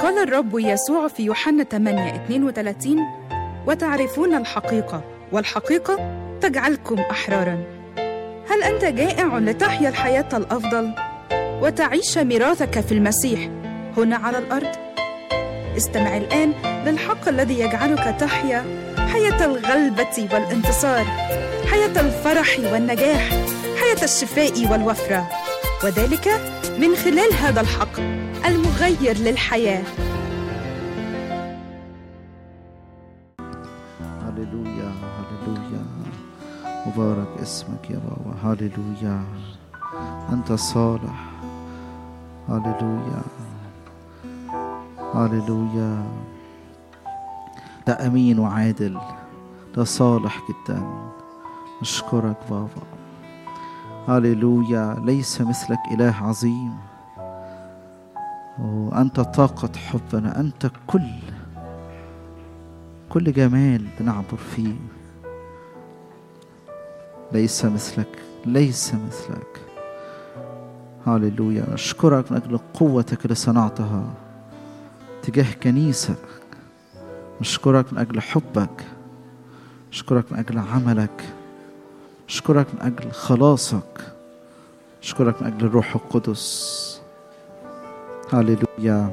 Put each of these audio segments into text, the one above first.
قال الرب يسوع في يوحنا 8 32 وتعرفون الحقيقة والحقيقة تجعلكم أحرارا هل أنت جائع لتحيا الحياة الأفضل وتعيش ميراثك في المسيح هنا على الأرض؟ استمع الآن للحق الذي يجعلك تحيا حياة الغلبة والانتصار حياة الفرح والنجاح حياة الشفاء والوفرة وذلك من خلال هذا الحق المغير للحياه هللويا هللويا مبارك اسمك يا بابا هللويا أنت صالح هللويا هللويا ده أمين وعادل ده صالح جدا أشكرك بابا هللويا ليس مثلك إله عظيم وأنت طاقة حبنا أنت كل كل جمال بنعبر فيه ليس مثلك ليس مثلك هللويا أشكرك من أجل قوتك اللي صنعتها تجاه كنيسة أشكرك من أجل حبك أشكرك من أجل عملك أشكرك من أجل خلاصك أشكرك من أجل الروح القدس هللويا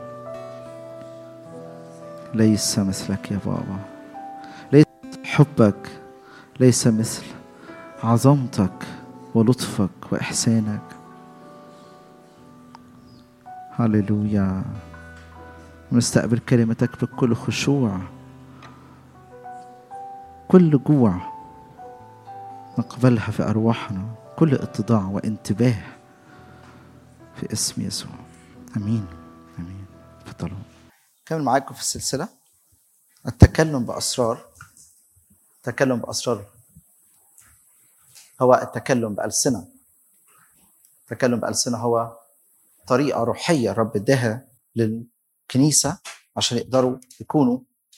ليس مثلك يا بابا ليس حبك ليس مثل عظمتك ولطفك وإحسانك هللويا ونستقبل كلمتك بكل خشوع كل جوع نقبلها في أرواحنا كل اتضاع وانتباه في اسم يسوع امين امين تفضلوا كمل معاكم في السلسله التكلم باسرار التكلم باسرار هو التكلم بالسنه التكلم بالسنه هو طريقه روحيه الرب اداها للكنيسه عشان يقدروا يكونوا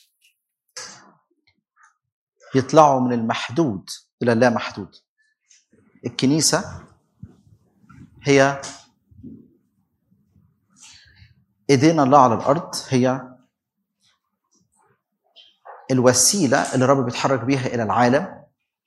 يطلعوا من المحدود الى اللا محدود الكنيسه هي ايدينا الله على الارض هي الوسيله اللي الرب بيتحرك بيها الى العالم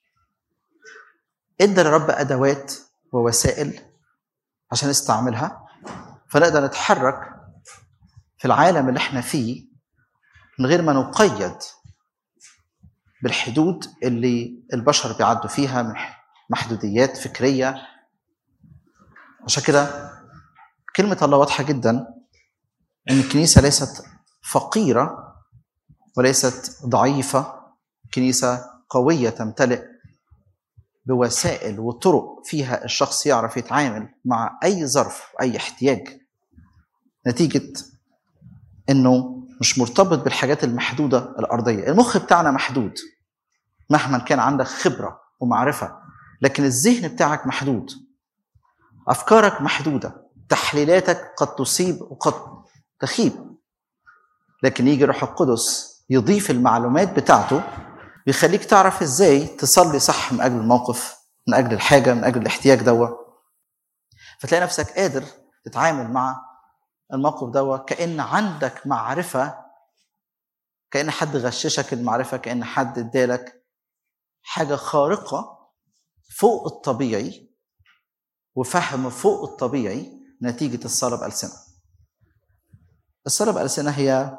ادى للرب ادوات ووسائل عشان نستعملها فنقدر نتحرك في العالم اللي احنا فيه من غير ما نقيد بالحدود اللي البشر بيعدوا فيها من محدوديات فكريه عشان كده كلمه الله واضحه جدا ان الكنيسه ليست فقيره وليست ضعيفه كنيسه قويه تمتلئ بوسائل وطرق فيها الشخص يعرف يتعامل مع اي ظرف واي احتياج نتيجه انه مش مرتبط بالحاجات المحدوده الارضيه المخ بتاعنا محدود مهما كان عندك خبره ومعرفه لكن الذهن بتاعك محدود افكارك محدوده تحليلاتك قد تصيب وقد تخيب لكن يجي روح القدس يضيف المعلومات بتاعته ويخليك تعرف ازاي تصلي صح من اجل الموقف من اجل الحاجه من اجل الاحتياج دوا فتلاقي نفسك قادر تتعامل مع الموقف دوا كان عندك معرفه كان حد غششك المعرفه كان حد ادالك حاجه خارقه فوق الطبيعي وفهم فوق الطبيعي نتيجه الصلاه بالسنه الصلاه بالسنه هي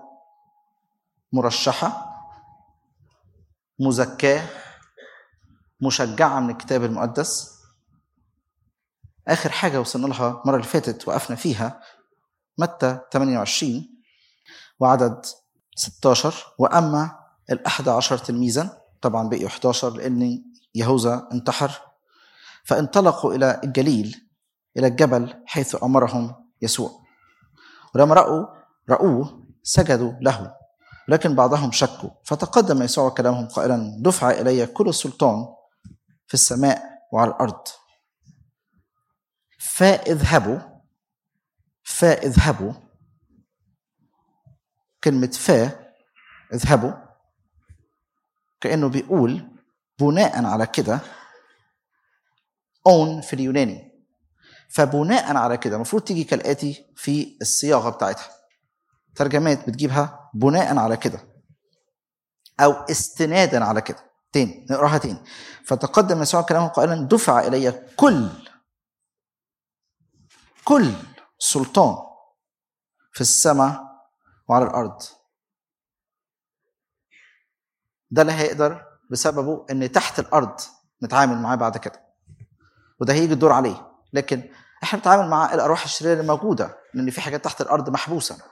مرشحه مزكاه مشجعه من الكتاب المقدس اخر حاجه وصلنا لها المره اللي فاتت وقفنا فيها متى 28 وعدد 16 واما الاحد عشر تلميذا طبعا بقيوا 11 لان يهوذا انتحر فانطلقوا الى الجليل الى الجبل حيث امرهم يسوع ولما راوا راوه سجدوا له لكن بعضهم شكوا فتقدم يسوع كلامهم قائلا دفع الي كل السلطان في السماء وعلى الارض فاذهبوا فاذهبوا كلمة فا اذهبوا كأنه بيقول بناء على كده اون في اليوناني فبناء على كده المفروض تيجي كالآتي في الصياغة بتاعتها ترجمات بتجيبها بناء على كده او استنادا على كده تاني نقراها تاني فتقدم يسوع كلامه قائلا دفع الي كل كل سلطان في السماء وعلى الارض ده اللي هيقدر بسببه ان تحت الارض نتعامل معاه بعد كده وده هيجي الدور عليه لكن احنا بنتعامل مع الارواح الشريره اللي موجوده لان في حاجات تحت الارض محبوسه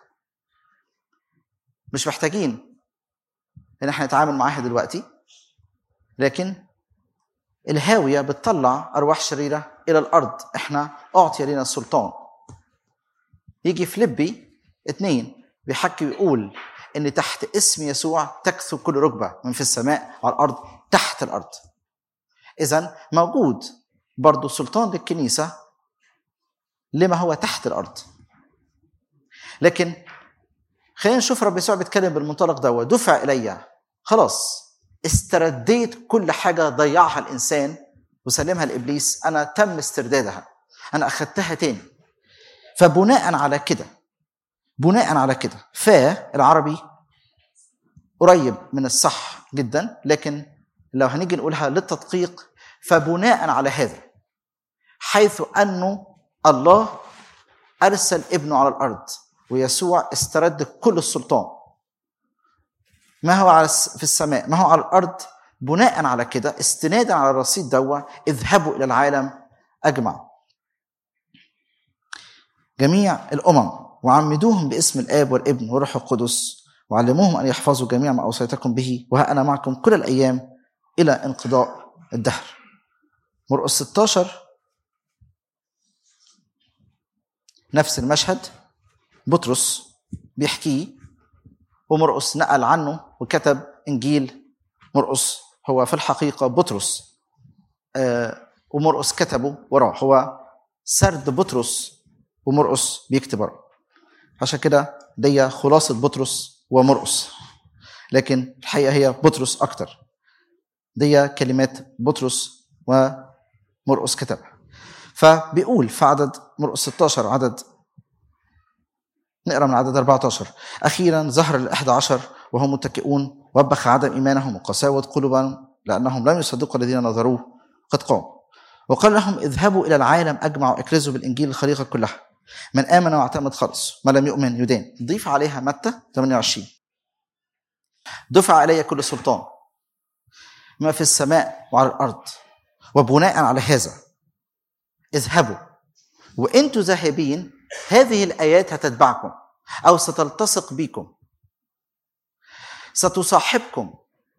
مش محتاجين ان احنا نتعامل معاها دلوقتي لكن الهاويه بتطلع ارواح شريره الى الارض احنا اعطي لنا السلطان يجي فيليبي اتنين بيحكي ويقول ان تحت اسم يسوع تكثو كل ركبه من في السماء على الارض تحت الارض اذا موجود برضو سلطان للكنيسه لما هو تحت الارض لكن خلينا نشوف رب يسوع بيتكلم بالمنطلق ده دفع الي خلاص استرديت كل حاجه ضيعها الانسان وسلمها لابليس انا تم استردادها انا اخذتها تاني فبناء على كده بناء على كده فالعربي قريب من الصح جدا لكن لو هنيجي نقولها للتدقيق فبناء على هذا حيث انه الله ارسل ابنه على الارض ويسوع استرد كل السلطان ما هو على في السماء ما هو على الارض بناء على كده استنادا على الرصيد دوا اذهبوا الى العالم اجمع جميع الامم وعمدوهم باسم الاب والابن والروح القدس وعلموهم ان يحفظوا جميع ما اوصيتكم به وها انا معكم كل الايام الى انقضاء الدهر مرقس 16 نفس المشهد بطرس بيحكيه ومرقس نقل عنه وكتب انجيل مرقس هو في الحقيقه بطرس آه ومرقس كتبه وراه هو سرد بطرس ومرقس بيكتب وراه عشان كده دي خلاصه بطرس ومرقس لكن الحقيقه هي بطرس اكتر دي كلمات بطرس ومرقس كتبها فبيقول في عدد مرقس 16 عدد نقرا من عدد 14 اخيرا ظهر الاحدى عشر وهم متكئون وبخ عدم ايمانهم وقساوه قلوبهم لانهم لم يصدقوا الذين نظروه قد قام وقال لهم اذهبوا الى العالم اجمع واكرزوا بالانجيل الخليقه كلها من امن واعتمد خلص من لم يؤمن يدان ضيف عليها متى 28 دفع علي كل سلطان ما في السماء وعلى الارض وبناء على هذا اذهبوا وانتم ذاهبين هذه الايات هتتبعكم او ستلتصق بكم ستصاحبكم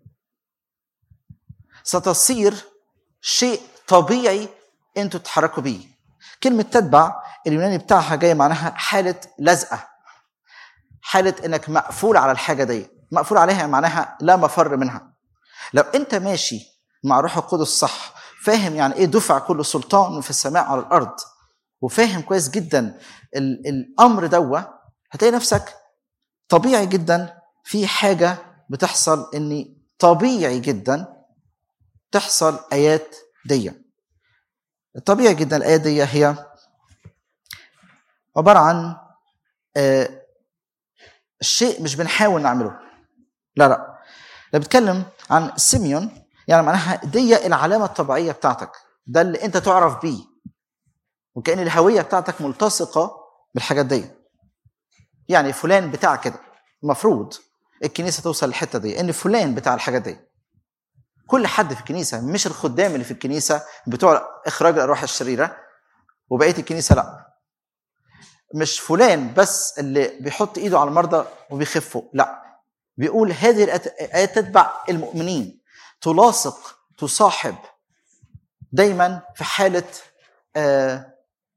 ستصير شيء طبيعي انتوا تتحركوا بيه كلمة تتبع اليوناني بتاعها جاي معناها حالة لزقة حالة انك مقفول على الحاجة دي مقفول عليها معناها لا مفر منها لو انت ماشي مع روح القدس صح فاهم يعني ايه دفع كل سلطان في السماء على الارض وفاهم كويس جدا ال- الامر دوا هتلاقي نفسك طبيعي جدا في حاجه بتحصل ان طبيعي جدا تحصل ايات دي طبيعي جدا الايات دي هي عباره عن آه، الشيء مش بنحاول نعمله لا لا ده بتكلم عن سيميون يعني معناها دي العلامه الطبيعيه بتاعتك ده اللي انت تعرف بيه وكأن الهوية بتاعتك ملتصقة بالحاجات دي يعني فلان بتاع كده المفروض الكنيسة توصل للحتة دي ان فلان بتاع الحاجات دي كل حد في الكنيسة مش الخدام اللي في الكنيسة بتوع إخراج الأرواح الشريرة وبقية الكنيسة لا مش فلان بس اللي بيحط إيده على المرضى وبيخفوا لا بيقول هذه الآيات تتبع المؤمنين تلاصق تصاحب دايما في حالة آه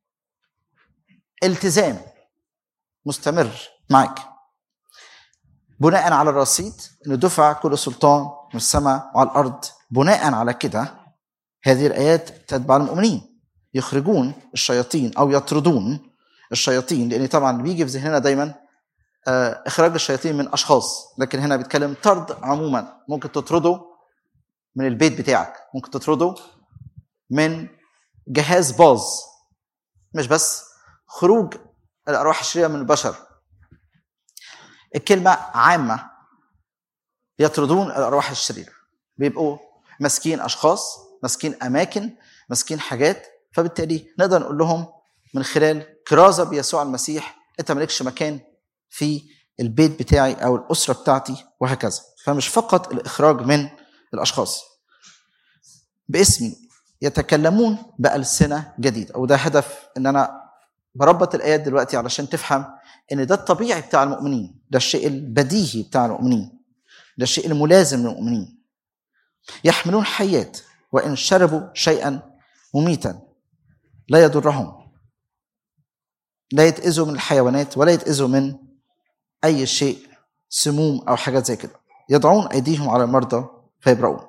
التزام مستمر معك بناء على الرصيد انه دفع كل سلطان من السماء وعلى الارض بناء على كده هذه الايات تتبع المؤمنين يخرجون الشياطين او يطردون الشياطين لان طبعا بيجي في ذهننا دايما آه، اخراج الشياطين من اشخاص لكن هنا بيتكلم طرد عموما ممكن تطرده من البيت بتاعك ممكن تطرده من جهاز باظ مش بس خروج الارواح الشريره من البشر الكلمة عامة يطردون الأرواح الشريرة بيبقوا ماسكين أشخاص ماسكين أماكن ماسكين حاجات فبالتالي نقدر نقول لهم من خلال كرازة بيسوع المسيح أنت مالكش مكان في البيت بتاعي أو الأسرة بتاعتي وهكذا فمش فقط الإخراج من الأشخاص باسمي يتكلمون بألسنة جديدة وده هدف إن أنا بربط الآيات دلوقتي علشان تفهم إن ده الطبيعي بتاع المؤمنين ده الشيء البديهي بتاع المؤمنين ده الشيء الملازم للمؤمنين يحملون حيات وإن شربوا شيئا مميتا لا يضرهم لا يتأذوا من الحيوانات ولا يتأذوا من أي شيء سموم أو حاجات زي كده يضعون أيديهم على المرضى فيبرؤون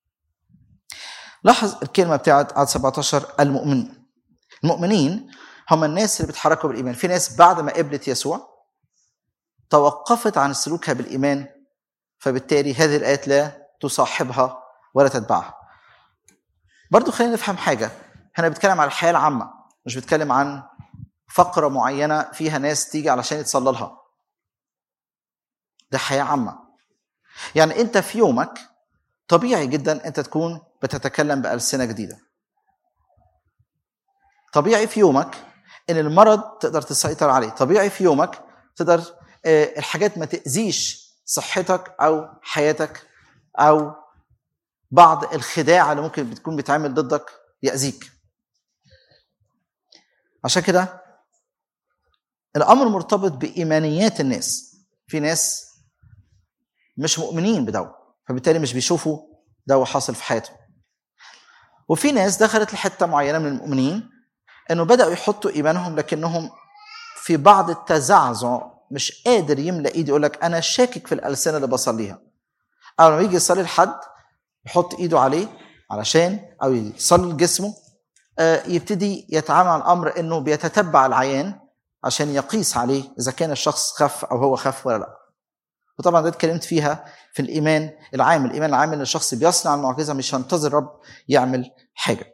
لاحظ الكلمة بتاعت عدد 17 المؤمنين المؤمنين هم الناس اللي بيتحركوا بالإيمان في ناس بعد ما قبلت يسوع توقفت عن سلوكها بالإيمان فبالتالي هذه الآيات لا تصاحبها ولا تتبعها برضو خلينا نفهم حاجة هنا بيتكلم على الحياة العامة مش بيتكلم عن فقرة معينة فيها ناس تيجي علشان يتصلى لها ده حياة عامة يعني أنت في يومك طبيعي جدا أنت تكون بتتكلم بألسنة جديدة طبيعي في يومك ان المرض تقدر تسيطر عليه طبيعي في يومك تقدر آه، الحاجات ما تاذيش صحتك او حياتك او بعض الخداع اللي ممكن بتكون بتعمل ضدك ياذيك عشان كده الامر مرتبط بايمانيات الناس في ناس مش مؤمنين بدو فبالتالي مش بيشوفوا دو حاصل في حياتهم وفي ناس دخلت لحته معينه من المؤمنين انه بداوا يحطوا ايمانهم لكنهم في بعض التزعزع مش قادر يملى ايده يقول لك انا شاكك في الالسنه اللي بصليها او لما يجي يصلي لحد يحط ايده عليه علشان او يصلي لجسمه آه، يبتدي يتعامل مع الامر انه بيتتبع العيان عشان يقيس عليه اذا كان الشخص خف او هو خف ولا لا وطبعا ده اتكلمت فيها في الايمان العام الايمان العام ان الشخص بيصنع المعجزه مش هينتظر رب يعمل حاجه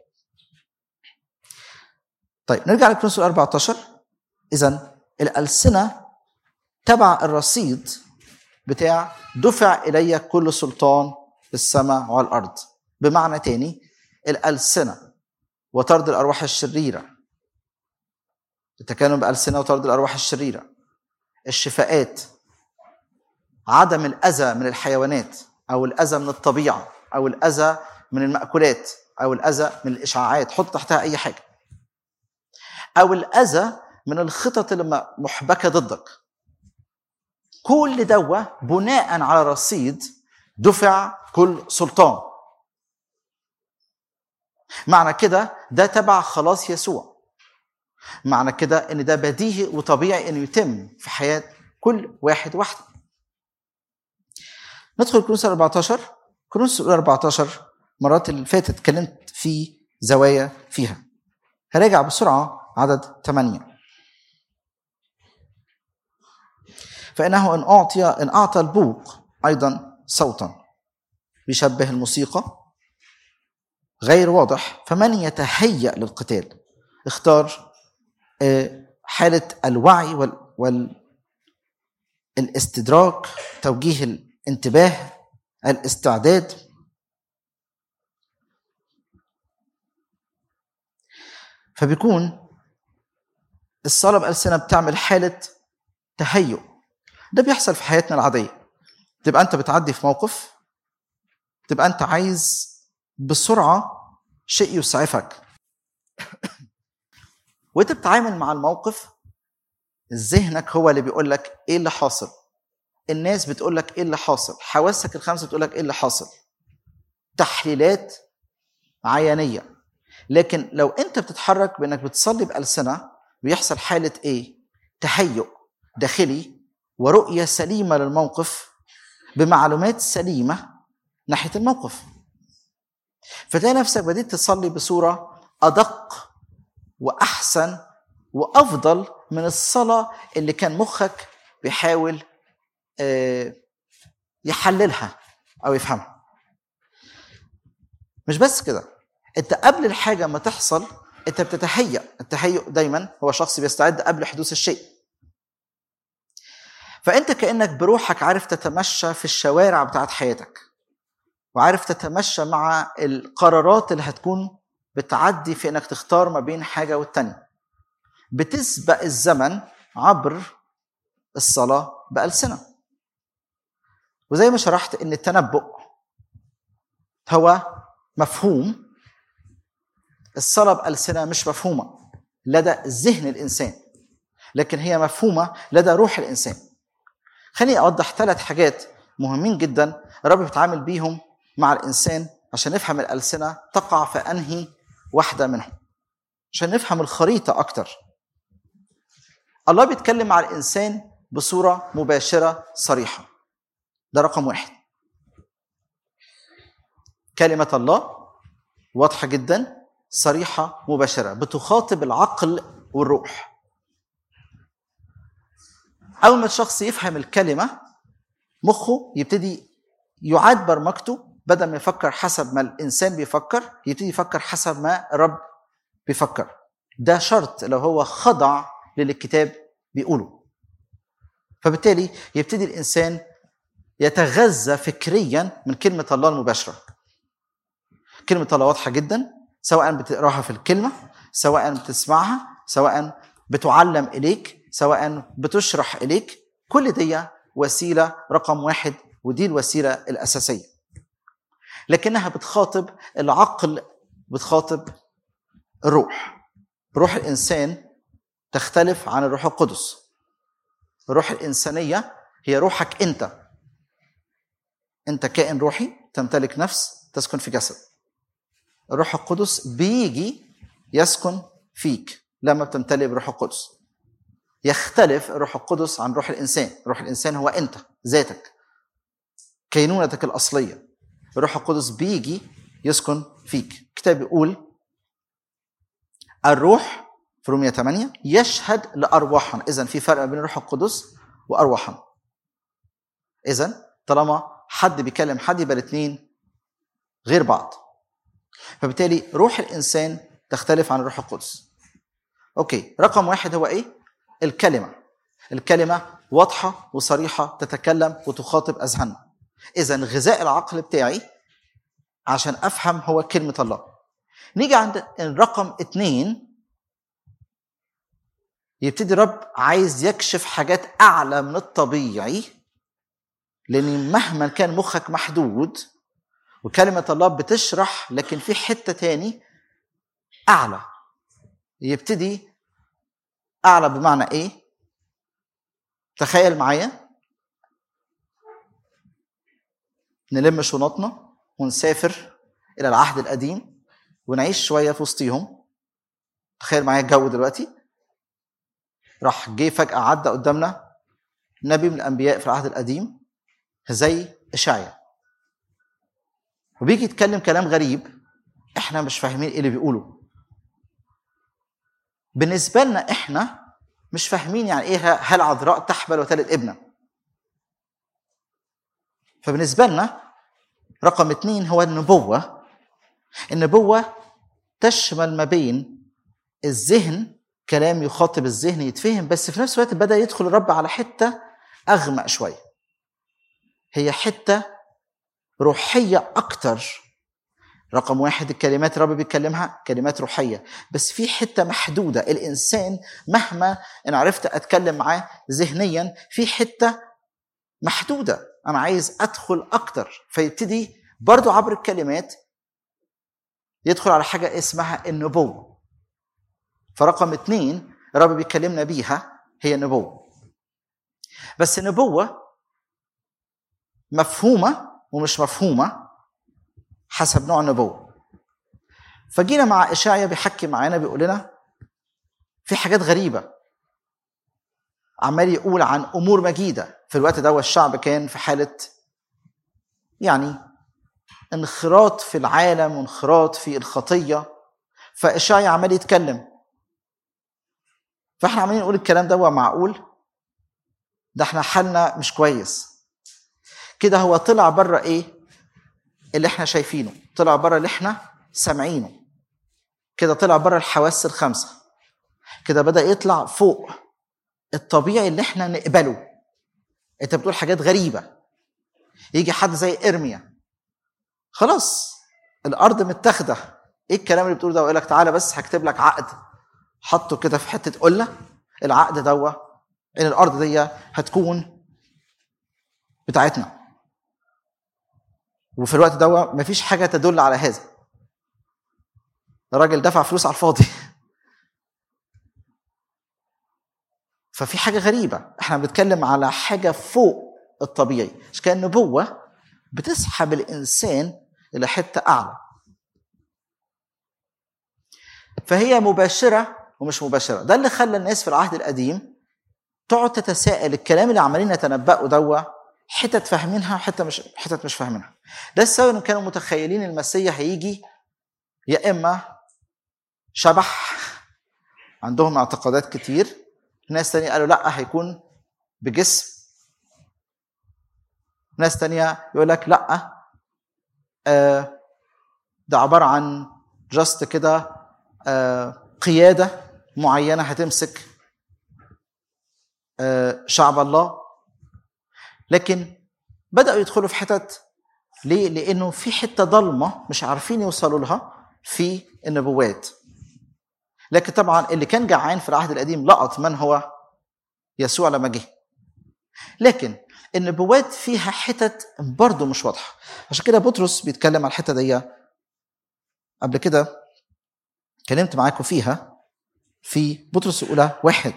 طيب نرجع لكرونس 14 اذا الالسنه تبع الرصيد بتاع دفع الي كل سلطان في السماء وعلى الارض بمعنى تاني الالسنه وطرد الارواح الشريره التكلم بالسنه وطرد الارواح الشريره الشفاءات عدم الاذى من الحيوانات او الاذى من الطبيعه او الاذى من المأكولات او الاذى من الاشعاعات حط تحتها اي حاجه او الاذى من الخطط اللي محبكه ضدك كل دوا بناء على رصيد دفع كل سلطان معنى كده ده تبع خلاص يسوع معنى كده ان ده بديهي وطبيعي انه يتم في حياه كل واحد واحده ندخل كرونس 14 كرونس 14 مرات اللي فاتت اتكلمت في زوايا فيها هراجع بسرعه عدد 8 فإنه إن أعطي إن أعطى البوق أيضا صوتا بيشبه الموسيقى غير واضح فمن يتهيأ للقتال اختار آه، حالة الوعي وال, وال الاستدراك توجيه الانتباه الاستعداد فبيكون الصلاة بألسنة بتعمل حالة تهيؤ ده بيحصل في حياتنا العادية تبقى أنت بتعدي في موقف تبقى أنت عايز بسرعة شيء يسعفك وانت بتتعامل مع الموقف ذهنك هو اللي بيقول لك ايه اللي حاصل الناس بتقول لك ايه اللي حاصل حواسك الخمسه بتقول لك ايه اللي حاصل تحليلات عيانيه لكن لو انت بتتحرك بانك بتصلي بالسنه بيحصل حاله ايه تهيؤ داخلي ورؤيه سليمه للموقف بمعلومات سليمه ناحيه الموقف فتلاقي نفسك بديت تصلي بصوره ادق واحسن وافضل من الصلاه اللي كان مخك بيحاول آه، يحللها او يفهمها مش بس كده انت قبل الحاجه ما تحصل انت بتتهيأ التهيؤ دايما هو شخص بيستعد قبل حدوث الشيء فانت كانك بروحك عارف تتمشى في الشوارع بتاعت حياتك وعارف تتمشى مع القرارات اللي هتكون بتعدي في انك تختار ما بين حاجه والتانيه بتسبق الزمن عبر الصلاه بالسنه وزي ما شرحت ان التنبؤ هو مفهوم الصلاه بالسنه مش مفهومه لدى ذهن الانسان لكن هي مفهومه لدى روح الانسان خليني اوضح ثلاث حاجات مهمين جدا الرب بيتعامل بيهم مع الانسان عشان نفهم الالسنه تقع في انهي واحده منهم عشان نفهم الخريطه اكتر الله بيتكلم مع الانسان بصوره مباشره صريحه ده رقم واحد كلمه الله واضحه جدا صريحه مباشره بتخاطب العقل والروح اول ما الشخص يفهم الكلمه مخه يبتدي يعاد برمجته بدل ما يفكر حسب ما الانسان بيفكر يبتدي يفكر حسب ما الرب بيفكر ده شرط لو هو خضع للي الكتاب بيقوله فبالتالي يبتدي الانسان يتغذى فكريا من كلمه الله المباشره كلمه الله واضحه جدا سواء بتقراها في الكلمه سواء بتسمعها سواء بتعلم اليك سواء بتشرح اليك كل دي وسيله رقم واحد ودي الوسيله الاساسيه لكنها بتخاطب العقل بتخاطب الروح روح الانسان تختلف عن الروح القدس الروح الانسانيه هي روحك انت انت كائن روحي تمتلك نفس تسكن في جسد الروح القدس بيجي يسكن فيك لما بتمتلئ بروح القدس يختلف الروح القدس عن روح الانسان روح الانسان هو انت ذاتك كينونتك الاصليه الروح القدس بيجي يسكن فيك الكتاب بيقول الروح في رومية 8 يشهد لأرواحنا إذا في فرق بين الروح القدس وأرواحنا إذا طالما حد بيكلم حد يبقى الاثنين غير بعض فبالتالي روح الإنسان تختلف عن الروح القدس أوكي رقم واحد هو إيه؟ الكلمة الكلمة واضحة وصريحة تتكلم وتخاطب أذهاننا إذا غذاء العقل بتاعي عشان أفهم هو كلمة الله نيجي عند الرقم اتنين يبتدي الرب عايز يكشف حاجات أعلى من الطبيعي لأن مهما كان مخك محدود وكلمة الله بتشرح لكن في حتة تاني أعلى يبتدي أعلى بمعنى إيه؟ تخيل معايا نلم شنطنا ونسافر إلى العهد القديم ونعيش شوية في وسطيهم تخيل معايا الجو دلوقتي راح جه فجأة عدى قدامنا نبي من الأنبياء في العهد القديم زي إشعيا وبيجي يتكلم كلام غريب احنا مش فاهمين ايه اللي بيقوله بالنسبة لنا احنا مش فاهمين يعني ايه هل عذراء تحمل وتلد ابنا فبالنسبة لنا رقم اتنين هو النبوة النبوة تشمل ما بين الذهن كلام يخاطب الذهن يتفهم بس في نفس الوقت بدأ يدخل الرب على حتة أغمق شوية هي حتة روحية أكتر رقم واحد الكلمات الرب بيتكلمها كلمات روحية بس في حتة محدودة الإنسان مهما إن عرفت أتكلم معاه ذهنيا في حتة محدودة أنا عايز أدخل أكتر فيبتدي برضو عبر الكلمات يدخل على حاجة اسمها النبوة فرقم اتنين الرب بيكلمنا بيها هي النبوة بس النبوة مفهومة ومش مفهومة حسب نوع النبوة فجينا مع إشعيا بيحكي معانا بيقول لنا في حاجات غريبة عمال يقول عن أمور مجيدة في الوقت ده الشعب كان في حالة يعني انخراط في العالم وانخراط في الخطية فإشعيا عمال يتكلم فاحنا عمالين نقول الكلام ده معقول ده احنا حالنا مش كويس كده هو طلع بره ايه اللي احنا شايفينه طلع بره اللي احنا سامعينه كده طلع بره الحواس الخمسه كده بدا يطلع فوق الطبيعي اللي احنا نقبله انت بتقول حاجات غريبه يجي حد زي ارميا خلاص الارض متاخده ايه الكلام اللي بتقوله ده ويقول لك تعالى بس هكتب لك عقد حطه كده في حته قله العقد دوا ان الارض دي هتكون بتاعتنا وفي الوقت دوا مفيش حاجه تدل على هذا الراجل دفع فلوس على الفاضي ففي حاجه غريبه احنا بنتكلم على حاجه فوق الطبيعي مش كان النبوه بتسحب الانسان الى حته اعلى فهي مباشره ومش مباشره ده اللي خلى الناس في العهد القديم تقعد تتساءل الكلام اللي عمالين يتنبأوا دوا حتت فاهمينها وحتت مش حتت مش فاهمينها ده السبب انهم كانوا متخيلين المسيح هيجي يا اما شبح عندهم اعتقادات كتير ناس تانية قالوا لا هيكون بجسم ناس تانية يقول لك لا آه ده عبارة عن جاست كده آه قيادة معينة هتمسك آه شعب الله لكن بدأوا يدخلوا في حتت ليه؟ لأنه في حتة ضلمة مش عارفين يوصلوا لها في النبوات لكن طبعا اللي كان جعان في العهد القديم لقط من هو يسوع لما جه لكن النبوات فيها حتت برضه مش واضحه عشان كده بطرس بيتكلم على الحته دي قبل كده اتكلمت معاكم فيها في بطرس الاولى واحد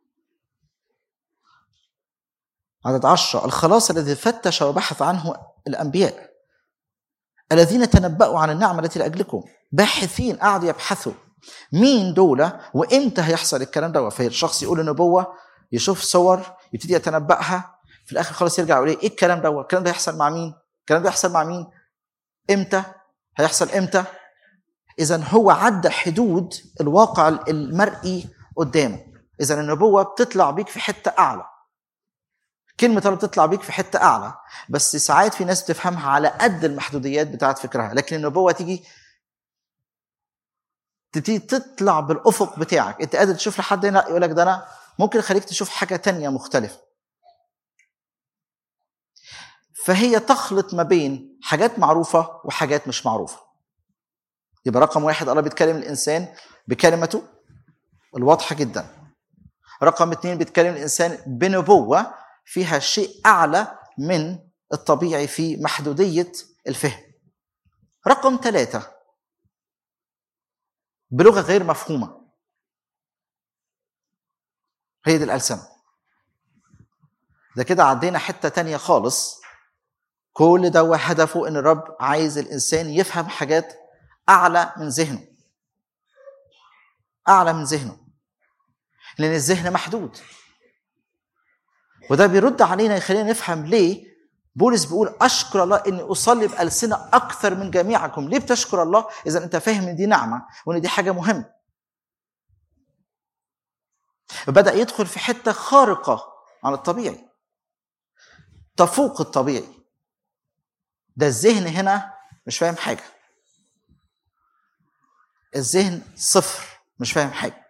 عدد عشرة الخلاص الذي فتش وبحث عنه الأنبياء الذين تنبأوا عن النعمة التي لأجلكم باحثين قعدوا يبحثوا مين دول وامتى هيحصل الكلام ده فالشخص يقول النبوة يشوف صور يبتدي يتنبأها في الآخر خلاص يرجع يقول ايه الكلام ده الكلام ده هيحصل مع مين الكلام ده هيحصل مع مين امتى هيحصل امتى اذا هو عدى حدود الواقع المرئي قدامه اذا النبوه بتطلع بيك في حته اعلى كلمة الله بتطلع بيك في حتة أعلى بس ساعات في ناس بتفهمها على قد المحدوديات بتاعت فكرها لكن النبوة تيجي تبتدي تطلع بالأفق بتاعك أنت قادر تشوف لحد هنا يقول لك ده أنا ممكن أخليك تشوف حاجة تانية مختلفة فهي تخلط ما بين حاجات معروفة وحاجات مش معروفة يبقى رقم واحد الله بيتكلم الإنسان بكلمته الواضحة جدا رقم اثنين بيتكلم الإنسان بنبوة فيها شيء اعلى من الطبيعي في محدوديه الفهم. رقم ثلاثه بلغه غير مفهومه. هي دي الالسنه. ده كده عدينا حته تانية خالص كل ده هدفه ان الرب عايز الانسان يفهم حاجات اعلى من ذهنه. اعلى من ذهنه. لان الذهن محدود. وده بيرد علينا يخلينا نفهم ليه بولس بيقول اشكر الله اني اصلي بالسنه اكثر من جميعكم ليه بتشكر الله اذا انت فاهم ان دي نعمه وان دي حاجه مهمه بدا يدخل في حته خارقه عن الطبيعي تفوق الطبيعي ده الذهن هنا مش فاهم حاجه الذهن صفر مش فاهم حاجه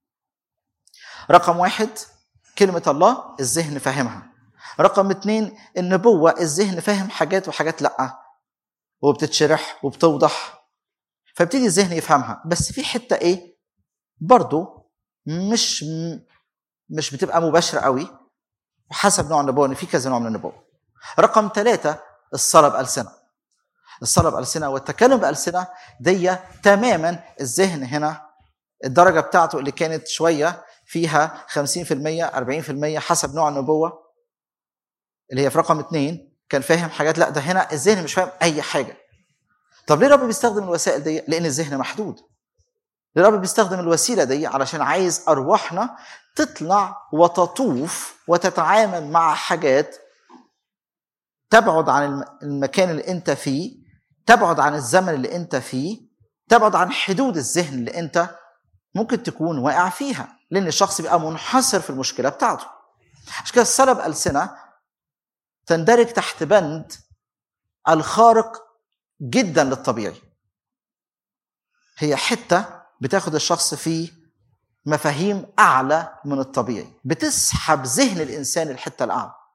رقم واحد كلمة الله الذهن فاهمها رقم اتنين النبوة الذهن فاهم حاجات وحاجات لأ وبتتشرح وبتوضح فابتدي الذهن يفهمها بس في حتة ايه برضو مش مش بتبقى مباشرة قوي وحسب نوع النبوة ان في كذا نوع من النبوة رقم ثلاثة الصلاة بألسنة الصلاة بألسنة والتكلم بألسنة دي تماما الذهن هنا الدرجة بتاعته اللي كانت شوية فيها 50% 40% حسب نوع النبوة اللي هي في رقم اثنين كان فاهم حاجات لا ده هنا الذهن مش فاهم أي حاجة طب ليه الرب بيستخدم الوسائل دي؟ لأن الذهن محدود ليه الرب بيستخدم الوسيلة دي علشان عايز أرواحنا تطلع وتطوف وتتعامل مع حاجات تبعد عن المكان اللي انت فيه تبعد عن الزمن اللي انت فيه تبعد عن حدود الذهن اللي انت ممكن تكون واقع فيها لان الشخص بيبقى منحصر في المشكله بتاعته عشان كده الصلاه بالسنه تندرج تحت بند الخارق جدا للطبيعي هي حته بتاخد الشخص في مفاهيم اعلى من الطبيعي بتسحب ذهن الانسان الحته الاعلى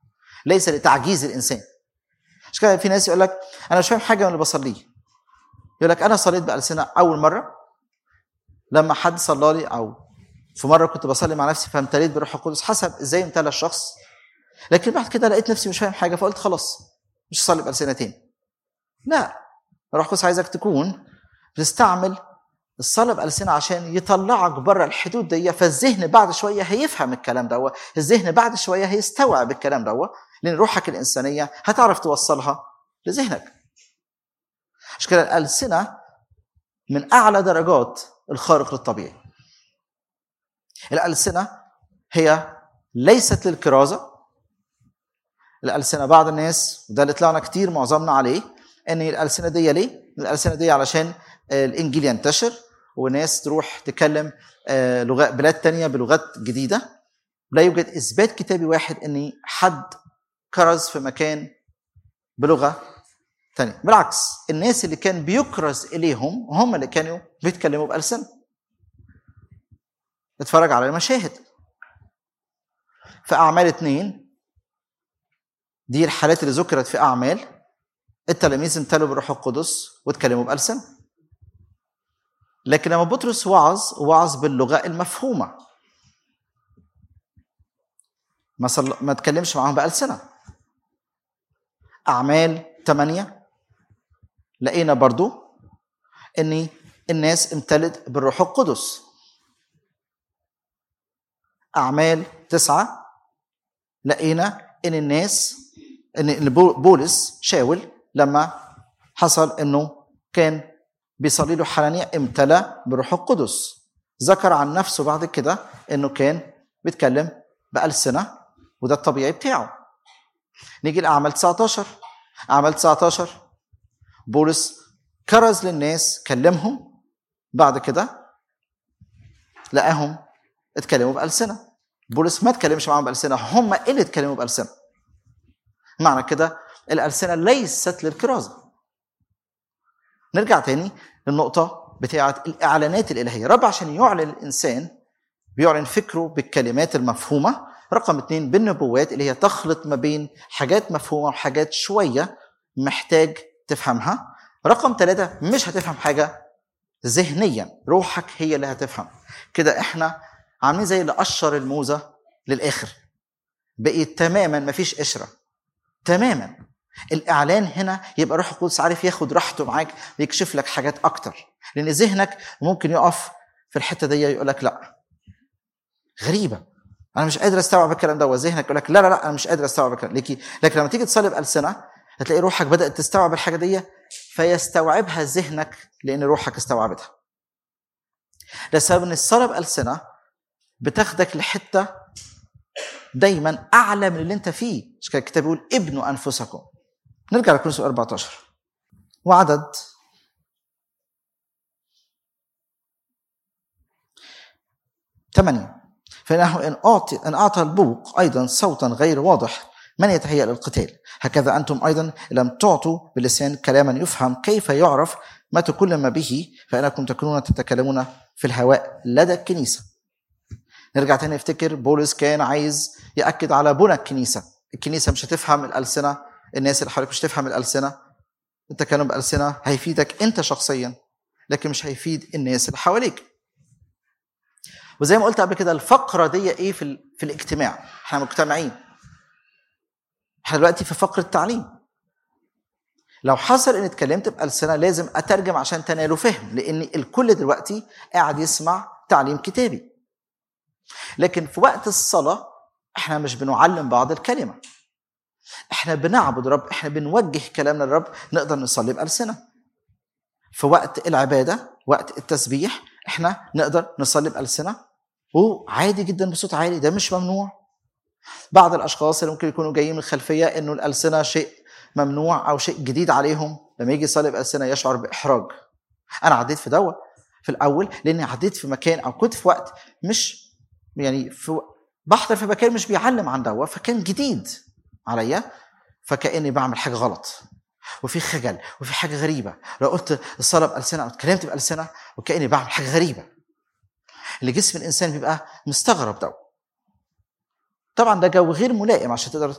ليس لتعجيز الانسان مش كده في ناس يقول لك انا مش فاهم حاجه من اللي بصليه يقول لك انا صليت بالسنه اول مره لما حد صلى لي او في مره كنت بصلي مع نفسي فامتليت بالروح القدس حسب ازاي امتلى الشخص لكن بعد كده لقيت نفسي مش فاهم حاجه فقلت خلاص مش هصلي بالسنه تاني لا الروح القدس عايزك تكون بتستعمل الصلاة بألسنة عشان يطلعك بره الحدود دي فالذهن بعد شوية هيفهم الكلام ده الذهن بعد شوية هيستوعب الكلام ده لأن روحك الإنسانية هتعرف توصلها لذهنك عشان كده الألسنة من أعلى درجات الخارق للطبيعي الألسنة هي ليست للكرازة الألسنة بعض الناس وده اللي طلعنا كتير معظمنا عليه ان الالسنه دي ليه؟ الالسنه دي علشان الانجيل ينتشر وناس تروح تكلم لغات بلاد تانية بلغات جديده لا يوجد اثبات كتابي واحد ان حد كرز في مكان بلغه تانية بالعكس الناس اللي كان بيكرز اليهم هم اللي كانوا بيتكلموا بالسنه اتفرج على المشاهد في اعمال اتنين دي الحالات اللي ذكرت في اعمال التلاميذ امتلوا بالروح القدس واتكلموا بألسنة لكن لما بطرس وعظ وعظ باللغة المفهومة ما صل... ما اتكلمش معاهم بألسنة أعمال ثمانية لقينا برضو إن الناس امتلت بالروح القدس أعمال تسعة لقينا إن الناس إن بولس شاول لما حصل انه كان بيصلي له حنانيا امتلأ بروح القدس ذكر عن نفسه بعد كده انه كان بيتكلم بألسنة وده الطبيعي بتاعه نيجي لأعمال 19 أعمال 19 بولس كرز للناس كلمهم بعد كده لقاهم اتكلموا بألسنة بولس ما اتكلمش معاهم بألسنة هم اللي اتكلموا بألسنة معنى كده الألسنة ليست للكرازة نرجع تاني للنقطة بتاعة الإعلانات الإلهية رب عشان يعلن الإنسان بيعلن فكره بالكلمات المفهومة رقم اتنين بالنبوات اللي هي تخلط ما بين حاجات مفهومة وحاجات شوية محتاج تفهمها رقم ثلاثة مش هتفهم حاجة ذهنيا روحك هي اللي هتفهم كده احنا عاملين زي اللي قشر الموزة للآخر بقيت تماما مفيش قشرة تماما الاعلان هنا يبقى روح القدس عارف ياخد راحته معاك ويكشف لك حاجات اكتر لان ذهنك ممكن يقف في الحته دي يقول لك لا غريبه انا مش قادر استوعب الكلام ده وذهنك يقول لك لا لا لا انا مش قادر استوعب الكلام لكن لكن لما تيجي تصلي بالسنه هتلاقي روحك بدات تستوعب الحاجه دي فيستوعبها ذهنك لان روحك استوعبتها ده السبب ان الصلاه بالسنه بتاخدك لحته دايما اعلى من اللي انت فيه مش كده الكتاب بيقول ابنوا انفسكم نرجع لكورنثوس 14 وعدد ثمانية فإنه إن أعطي إن أعطى البوق أيضا صوتا غير واضح من يتهيأ للقتال هكذا أنتم أيضا لم تعطوا باللسان كلاما يفهم كيف يعرف ما تكلم به فإنكم تكونون تتكلمون في الهواء لدى الكنيسة نرجع تاني نفتكر بولس كان عايز يأكد على بنى الكنيسة الكنيسة مش هتفهم الألسنة الناس اللي حواليك مش تفهم الألسنة التكلم بألسنة هيفيدك أنت شخصيا لكن مش هيفيد الناس اللي حواليك وزي ما قلت قبل كده الفقرة دي إيه في, ال... في الاجتماع احنا مجتمعين احنا دلوقتي في فقرة تعليم لو حصل ان اتكلمت بألسنة لازم اترجم عشان تنالوا فهم لان الكل دلوقتي قاعد يسمع تعليم كتابي لكن في وقت الصلاة احنا مش بنعلم بعض الكلمة احنا بنعبد رب احنا بنوجه كلامنا للرب نقدر نصلي بألسنة في وقت العبادة وقت التسبيح احنا نقدر نصلي بألسنة وعادي جدا بصوت عالي ده مش ممنوع بعض الاشخاص اللي ممكن يكونوا جايين من الخلفيه انه الالسنه شيء ممنوع او شيء جديد عليهم لما يجي يصلي بالسنه يشعر باحراج انا عديت في دوت في الاول لاني عديت في مكان او كنت في وقت مش يعني في بحضر في مكان مش بيعلم عن دوت فكان جديد عليا فكاني بعمل حاجه غلط وفي خجل وفي حاجه غريبه لو قلت الصلاه بالسنه او اتكلمت بالسنه وكاني بعمل حاجه غريبه اللي جسم الانسان بيبقى مستغرب ده طبعا ده جو غير ملائم عشان تقدر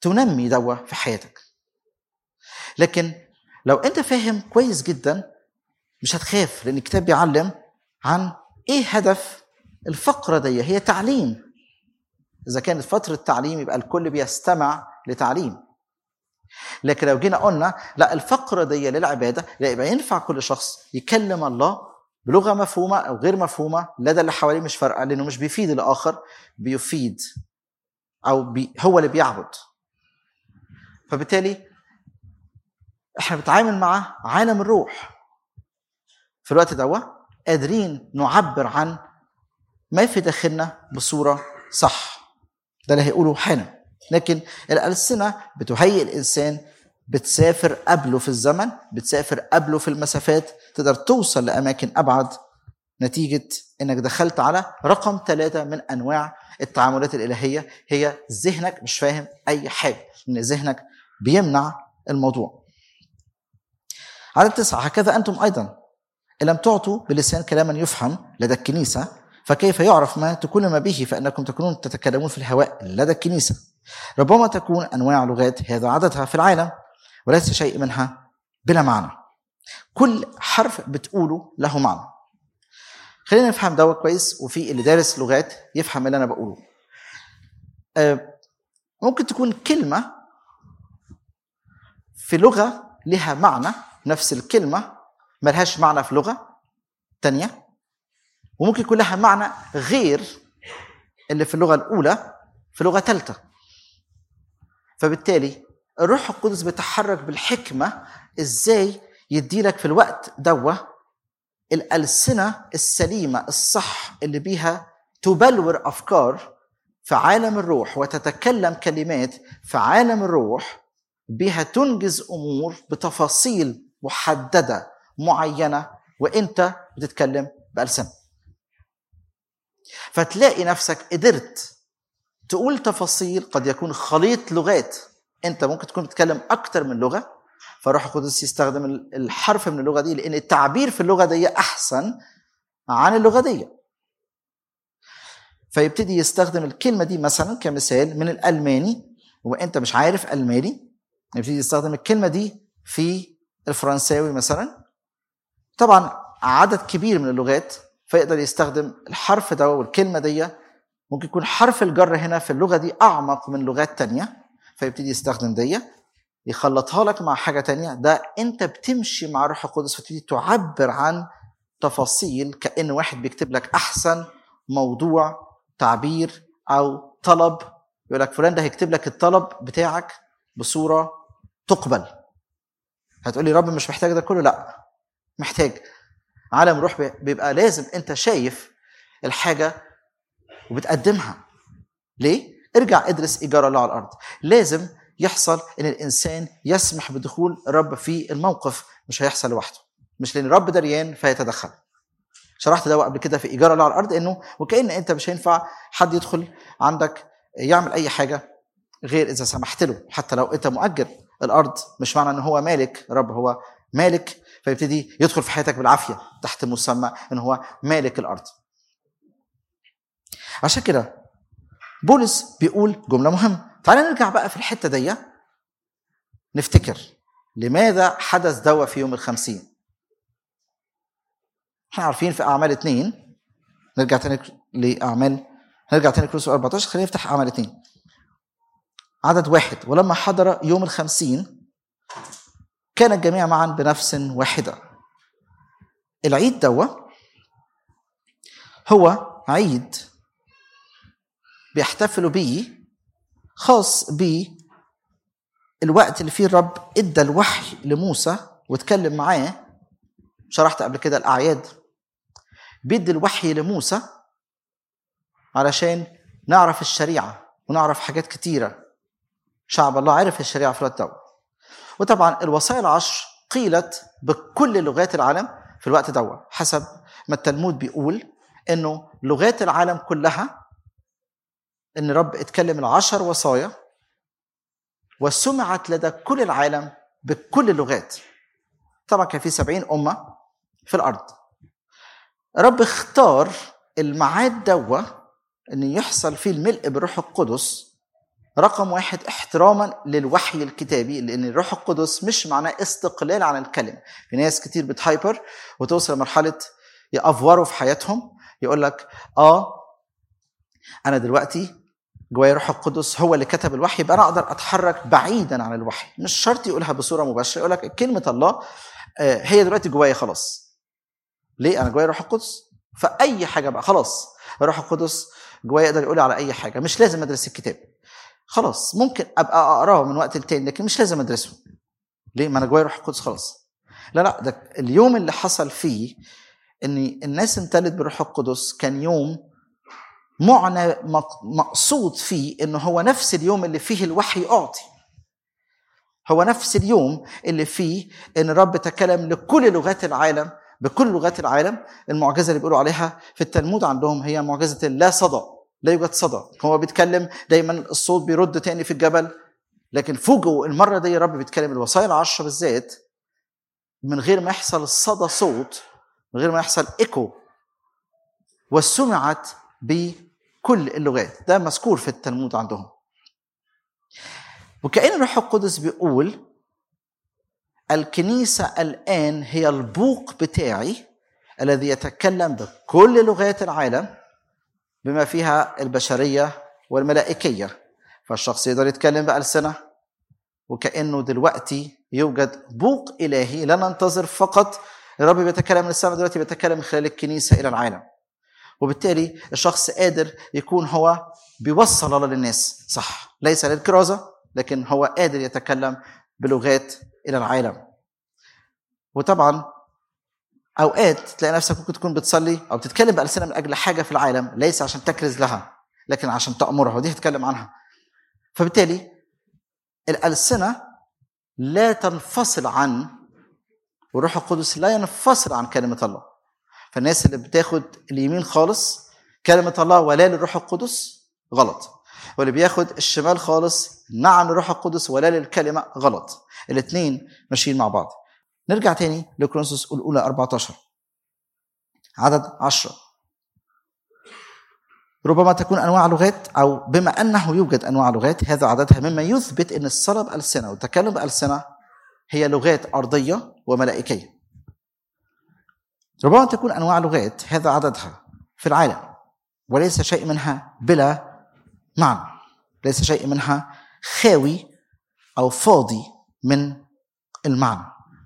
تنمي دوا في حياتك لكن لو انت فاهم كويس جدا مش هتخاف لان الكتاب بيعلم عن ايه هدف الفقره دي هي تعليم اذا كانت فتره تعليم يبقى الكل بيستمع لتعليم لكن لو جينا قلنا لا الفقره دي للعباده لا يبقى ينفع كل شخص يكلم الله بلغه مفهومه او غير مفهومه لدى اللي حواليه مش فارقه لانه مش بيفيد الاخر بيفيد او بي هو اللي بيعبد فبالتالي احنا بنتعامل مع عالم الروح في الوقت ده قادرين نعبر عن ما في داخلنا بصوره صح ده اللي هيقوله حالا لكن الألسنة بتهيئ الإنسان بتسافر قبله في الزمن بتسافر قبله في المسافات تقدر توصل لأماكن أبعد نتيجة إنك دخلت على رقم ثلاثة من أنواع التعاملات الإلهية هي ذهنك مش فاهم أي حاجة إن ذهنك بيمنع الموضوع عدد تسعة هكذا أنتم أيضا إن لم تعطوا بلسان كلاما يفهم لدى الكنيسة فكيف يعرف ما تكلم به فإنكم تكونون تتكلمون في الهواء لدى الكنيسة ربما تكون أنواع لغات هذا عددها في العالم وليس شيء منها بلا معنى كل حرف بتقوله له معنى خلينا نفهم ده كويس وفي اللي دارس لغات يفهم اللي انا بقوله ممكن تكون كلمه في لغه لها معنى نفس الكلمه ملهاش معنى في لغه تانية وممكن يكون لها معنى غير اللي في اللغه الاولى في لغه ثالثه فبالتالي الروح القدس بيتحرك بالحكمه ازاي يديلك في الوقت دوه الألسنة السليمة الصح اللي بيها تبلور أفكار في عالم الروح وتتكلم كلمات في عالم الروح بها تنجز أمور بتفاصيل محددة معينة وأنت بتتكلم بألسنة فتلاقي نفسك قدرت تقول تفاصيل قد يكون خليط لغات انت ممكن تكون بتتكلم اكتر من لغه فالروح القدس يستخدم الحرف من اللغه دي لان التعبير في اللغه دي احسن عن اللغه دي فيبتدي يستخدم الكلمه دي مثلا كمثال من الالماني وانت مش عارف الماني يبتدي يستخدم الكلمه دي في الفرنساوي مثلا طبعا عدد كبير من اللغات فيقدر يستخدم الحرف ده والكلمه دي ممكن يكون حرف الجر هنا في اللغه دي اعمق من لغات تانية فيبتدي يستخدم دي يخلطها لك مع حاجة تانية ده انت بتمشي مع الروح القدس فتبتدي تعبر عن تفاصيل كأن واحد بيكتب لك أحسن موضوع تعبير أو طلب يقول لك فلان ده هيكتب لك الطلب بتاعك بصورة تقبل هتقول لي رب مش محتاج ده كله لا محتاج عالم روح بيبقى لازم انت شايف الحاجة وبتقدمها ليه؟ ارجع ادرس إيجار الله على الأرض لازم يحصل ان الانسان يسمح بدخول الرب في الموقف مش هيحصل لوحده مش لان الرب دريان فيتدخل شرحت ده قبل كده في ايجار الله على الارض انه وكان انت مش هينفع حد يدخل عندك يعمل اي حاجه غير اذا سمحت له حتى لو انت مؤجر الارض مش معنى ان هو مالك الرب هو مالك فيبتدي يدخل في حياتك بالعافيه تحت مسمى ان هو مالك الارض عشان كده بولس بيقول جمله مهمه تعالى نرجع بقى في الحته دي نفتكر لماذا حدث دوا في يوم الخمسين احنا عارفين في اعمال اثنين نرجع تاني لاعمال نرجع تاني كروس 14 خلينا نفتح اعمال اثنين عدد واحد ولما حضر يوم الخمسين كان الجميع معا بنفس واحدة العيد دوا هو عيد بيحتفلوا بيه خاص بالوقت اللي فيه الرب ادى الوحي لموسى واتكلم معاه شرحت قبل كده الاعياد بيدي الوحي لموسى علشان نعرف الشريعه ونعرف حاجات كتيره شعب الله عرف الشريعه في الوقت ده وطبعا الوصايا العشر قيلت بكل لغات العالم في الوقت ده حسب ما التلمود بيقول انه لغات العالم كلها ان رب اتكلم العشر وصايا وسمعت لدى كل العالم بكل اللغات طبعا كان في سبعين أمة في الأرض رب اختار الميعاد دوا ان يحصل فيه الملء بالروح القدس رقم واحد احتراما للوحي الكتابي لان الروح القدس مش معناه استقلال عن الكلمه في ناس كتير بتهايبر وتوصل لمرحله يأفوروا في حياتهم يقول لك اه انا دلوقتي جوايا روح القدس هو اللي كتب الوحي يبقى انا اقدر اتحرك بعيدا عن الوحي مش شرط يقولها بصوره مباشره يقول لك كلمه الله آه، هي دلوقتي جوايا خلاص ليه انا جوايا روح القدس فاي حاجه بقى خلاص الروح القدس جوايا يقدر يقول على اي حاجه مش لازم ادرس الكتاب خلاص ممكن ابقى اقراه من وقت لتاني لكن مش لازم ادرسه ليه ما انا جوايا روح القدس خلاص لا لا ده اليوم اللي حصل فيه ان الناس امتلت بالروح القدس كان يوم معنى مق- مقصود فيه انه هو نفس اليوم اللي فيه الوحي اعطي هو نفس اليوم اللي فيه ان الرب تكلم لكل لغات العالم بكل لغات العالم المعجزه اللي بيقولوا عليها في التلمود عندهم هي معجزه اللا صدى لا يوجد صدى هو بيتكلم دايما الصوت بيرد تاني في الجبل لكن فوجئوا المره دي الرب بيتكلم الوصايا العشره بالذات من غير ما يحصل صدى صوت من غير ما يحصل ايكو وسمعت بكل اللغات ده مذكور في التلمود عندهم وكأن الروح القدس بيقول الكنيسة الآن هي البوق بتاعي الذي يتكلم بكل لغات العالم بما فيها البشرية والملائكية فالشخص يقدر يتكلم بألسنة وكأنه دلوقتي يوجد بوق إلهي لا ننتظر فقط الرب بيتكلم من السماء دلوقتي بيتكلم من خلال الكنيسة إلى العالم وبالتالي الشخص قادر يكون هو بيوصل الله للناس صح ليس للكرازة لكن هو قادر يتكلم بلغات إلى العالم وطبعا أوقات تلاقي نفسك ممكن تكون بتصلي أو بتتكلم بألسنة من أجل حاجة في العالم ليس عشان تكرز لها لكن عشان تأمرها ودي هتكلم عنها فبالتالي الألسنة لا تنفصل عن والروح القدس لا ينفصل عن كلمة الله فالناس اللي بتاخد اليمين خالص كلمة الله ولا للروح القدس غلط واللي بياخد الشمال خالص نعم للروح القدس ولا للكلمة غلط الاثنين ماشيين مع بعض نرجع تاني لكرونسوس الأولى 14 عدد 10 ربما تكون انواع لغات او بما انه يوجد انواع لغات هذا عددها مما يثبت ان الصلاه بالسنه والتكلم بالسنه هي لغات ارضيه وملائكيه. ربما تكون انواع لغات هذا عددها في العالم وليس شيء منها بلا معنى ليس شيء منها خاوي او فاضي من المعنى.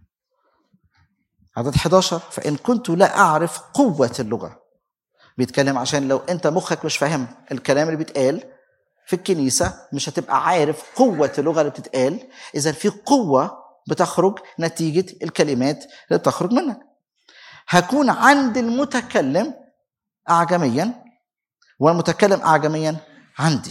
عدد 11 فان كنت لا اعرف قوه اللغه بيتكلم عشان لو انت مخك مش فاهم الكلام اللي بيتقال في الكنيسة مش هتبقى عارف قوة اللغة اللي بتتقال إذا في قوة بتخرج نتيجة الكلمات اللي بتخرج منك هكون عند المتكلم أعجميا والمتكلم أعجميا عندي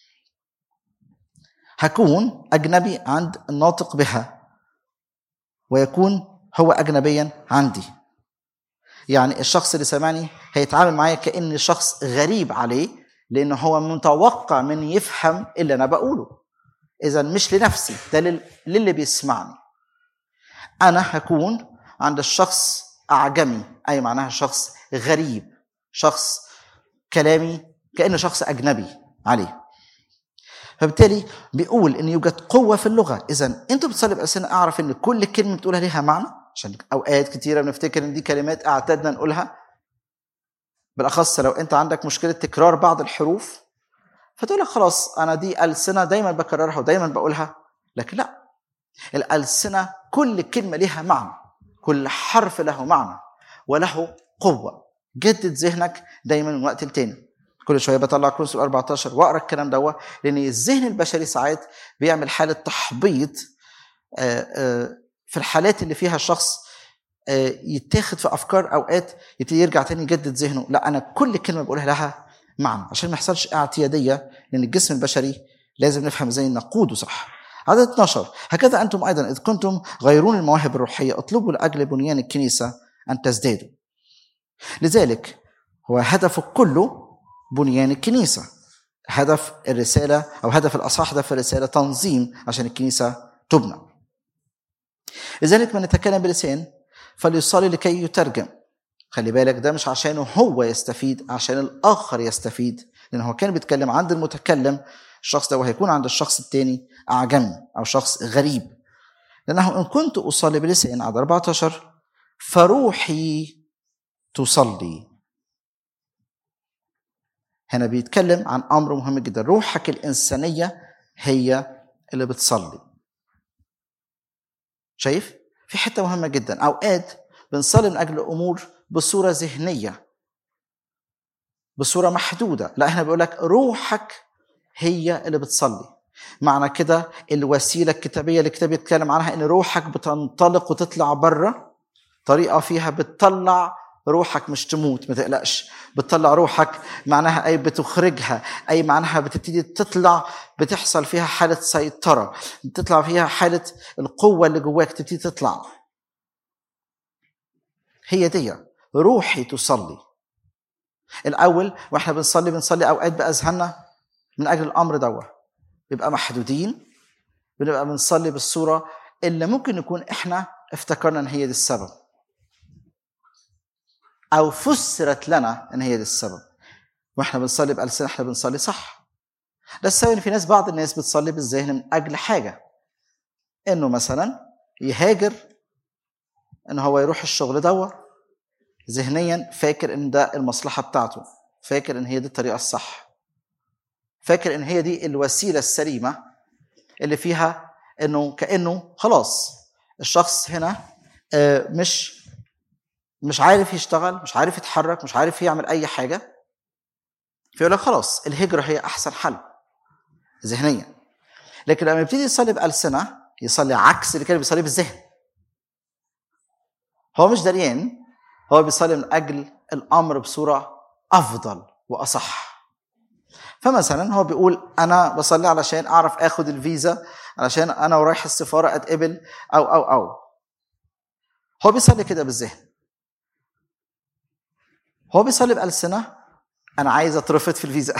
هكون أجنبي عند الناطق بها ويكون هو أجنبيا عندي يعني الشخص اللي سمعني هيتعامل معايا كأن شخص غريب عليه لأنه هو متوقع مني يفهم اللي أنا بقوله إذا مش لنفسي ده لل- للي بيسمعني أنا هكون عند الشخص أعجمي أي معناها شخص غريب شخص كلامي كأنه شخص أجنبي عليه فبالتالي بيقول ان يوجد قوه في اللغه اذا انت بتصلي بألسنة اعرف ان كل كلمه بتقولها ليها معنى عشان اوقات كتيره بنفتكر ان دي كلمات اعتدنا نقولها بالاخص لو انت عندك مشكله تكرار بعض الحروف فتقول لك خلاص انا دي السنه دايما بكررها ودايما بقولها لكن لا الالسنه كل كلمه ليها معنى كل حرف له معنى وله قوه جدد ذهنك دايما من وقت لتاني كل شويه بطلع كورس 14 واقرا الكلام دوت لان الذهن البشري ساعات بيعمل حاله تحبيط آه، آه، في الحالات اللي فيها الشخص آه، يتاخد في افكار اوقات يبتدي يرجع تاني يجدد ذهنه لا انا كل كلمه بقولها لها معنى عشان ما يحصلش اعتياديه لان الجسم البشري لازم نفهم ازاي نقوده صح عدد 12 هكذا انتم ايضا اذ كنتم غيرون المواهب الروحيه اطلبوا لاجل بنيان الكنيسه ان تزدادوا لذلك هو هدفه كله بنيان الكنيسه هدف الرساله او هدف الاصح ده في الرساله تنظيم عشان الكنيسه تبنى لذلك من يتكلم بلسان فليصلي لكي يترجم خلي بالك ده مش عشانه هو يستفيد عشان الاخر يستفيد لان هو كان بيتكلم عند المتكلم الشخص ده وهيكون عند الشخص الثاني اعجمي او شخص غريب لانه ان كنت اصلي بلسان عدد 14 فروحي تصلي هنا بيتكلم عن امر مهم جدا روحك الانسانيه هي اللي بتصلي شايف في حته مهمه جدا اوقات بنصلي من اجل امور بصوره ذهنيه بصوره محدوده لا هنا بيقول لك روحك هي اللي بتصلي معنى كده الوسيله الكتابيه اللي الكتاب بيتكلم عنها ان روحك بتنطلق وتطلع بره طريقه فيها بتطلع روحك مش تموت ما تقلقش بتطلع روحك معناها اي بتخرجها اي معناها بتبتدي تطلع بتحصل فيها حاله سيطره بتطلع فيها حاله القوه اللي جواك تبتدي تطلع هي دي روحي تصلي الاول واحنا بنصلي بنصلي اوقات باذهاننا من اجل الامر دوا بيبقى محدودين بنبقى بنصلي بالصوره اللي ممكن نكون احنا افتكرنا ان هي دي السبب او فسرت لنا ان هي دي السبب واحنا بنصلي بألسنة احنا بنصلي صح ده السبب ان في ناس بعض الناس بتصلي بالذهن من اجل حاجه انه مثلا يهاجر ان هو يروح الشغل دوا ذهنيا فاكر ان ده المصلحه بتاعته فاكر ان هي دي الطريقه الصح فاكر ان هي دي الوسيله السليمه اللي فيها انه كانه خلاص الشخص هنا مش مش عارف يشتغل مش عارف يتحرك مش عارف يعمل اي حاجه فيقول لك خلاص الهجره هي احسن حل ذهنيا لكن لما يبتدي يصلي بألسنة يصلي عكس اللي كان بيصلي بالذهن هو مش دريان هو بيصلي من اجل الامر بصوره افضل واصح فمثلا هو بيقول انا بصلي علشان اعرف اخد الفيزا علشان انا ورايح السفاره اتقبل او او او هو بيصلي كده بالذهن هو بيصلي بألسنة أنا عايز أترفض في الفيزا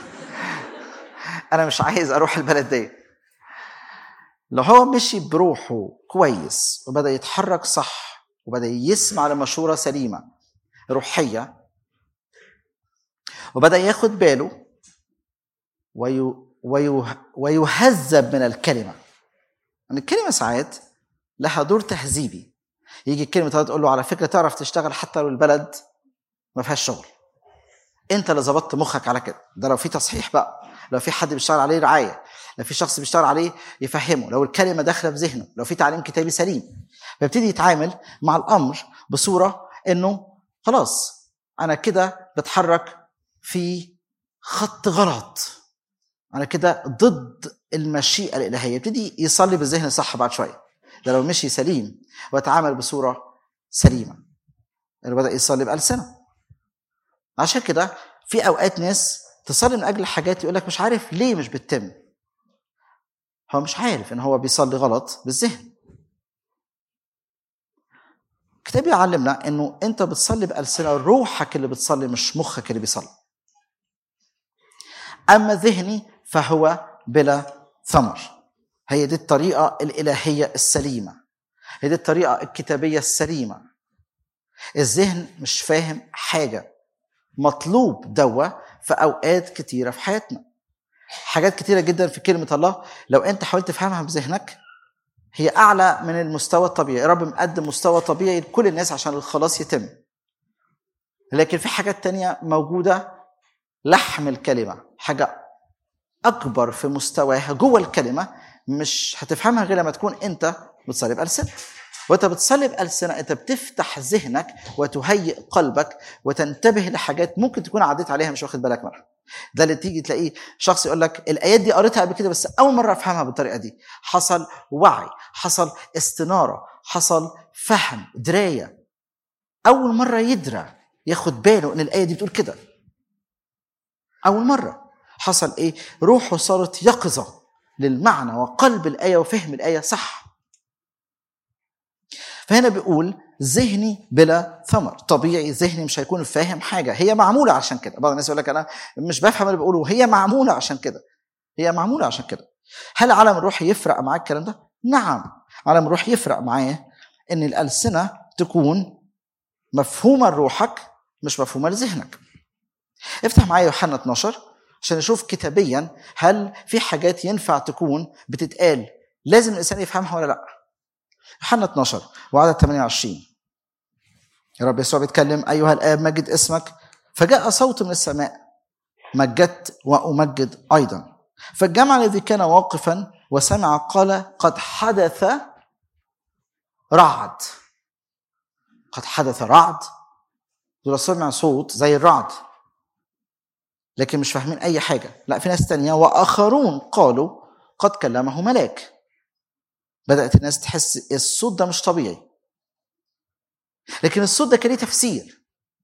أنا مش عايز أروح البلد دي لو هو مشي بروحه كويس وبدأ يتحرك صح وبدأ يسمع لمشورة سليمة روحية وبدأ ياخد باله وي... وي... ويهذب من الكلمة يعني الكلمة ساعات لها دور تهذيبي يجي الكلمة تقول له على فكرة تعرف تشتغل حتى لو البلد ما فيهاش شغل انت اللي ظبطت مخك على كده ده لو في تصحيح بقى لو في حد بيشتغل عليه رعايه لو في شخص بيشتغل عليه يفهمه لو الكلمه داخله في ذهنه لو في تعليم كتابي سليم فيبتدي يتعامل مع الامر بصوره انه خلاص انا كده بتحرك في خط غلط انا كده ضد المشيئه الالهيه يبتدي يصلي بالذهن صح بعد شويه ده لو مشي سليم ويتعامل بصوره سليمه اللي بدا يصلي بالسنه عشان كده في اوقات ناس تصلي من اجل حاجات يقول لك مش عارف ليه مش بتتم هو مش عارف ان هو بيصلي غلط بالذهن الكتاب يعلمنا انه انت بتصلي بالسنه روحك اللي بتصلي مش مخك اللي بيصلي اما ذهني فهو بلا ثمر هي دي الطريقه الالهيه السليمه هي دي الطريقه الكتابيه السليمه الذهن مش فاهم حاجه مطلوب دوا في اوقات كتيره في حياتنا حاجات كتيره جدا في كلمه الله لو انت حاولت تفهمها بذهنك هي اعلى من المستوى الطبيعي رب مقدم مستوى طبيعي لكل الناس عشان الخلاص يتم لكن في حاجات تانية موجودة لحم الكلمة حاجة أكبر في مستواها جوه الكلمة مش هتفهمها غير لما تكون أنت بتصلي بألسنة وانت بتصلي بألسنة انت بتفتح ذهنك وتهيئ قلبك وتنتبه لحاجات ممكن تكون عديت عليها مش واخد بالك منها ده اللي تيجي تلاقيه شخص يقول لك الايات دي قريتها قبل كده بس اول مره افهمها بالطريقه دي حصل وعي حصل استناره حصل فهم درايه اول مره يدرى ياخد باله ان الايه دي بتقول كده اول مره حصل ايه روحه صارت يقظه للمعنى وقلب الايه وفهم الايه صح فهنا بيقول ذهني بلا ثمر طبيعي ذهني مش هيكون فاهم حاجه هي معموله عشان كده بعض الناس يقول لك انا مش بفهم اللي بقوله هي معموله عشان كده هي معموله عشان كده هل عالم الروح يفرق معاك الكلام ده نعم عالم الروح يفرق معاه ان الالسنه تكون مفهومه لروحك مش مفهومه لذهنك افتح معايا يوحنا 12 عشان نشوف كتابيا هل في حاجات ينفع تكون بتتقال لازم الانسان يفهمها ولا لا يوحنا 12 وعدد 28 يا رب يسوع بيتكلم ايها الاب مجد اسمك فجاء صوت من السماء مجدت وامجد ايضا فالجمع الذي كان واقفا وسمع قال قد حدث رعد قد حدث رعد دول سمع صوت زي الرعد لكن مش فاهمين اي حاجه لا في ناس تانية واخرون قالوا قد كلمه ملاك بدات الناس تحس الصوت ده مش طبيعي لكن الصوت ده كان ليه تفسير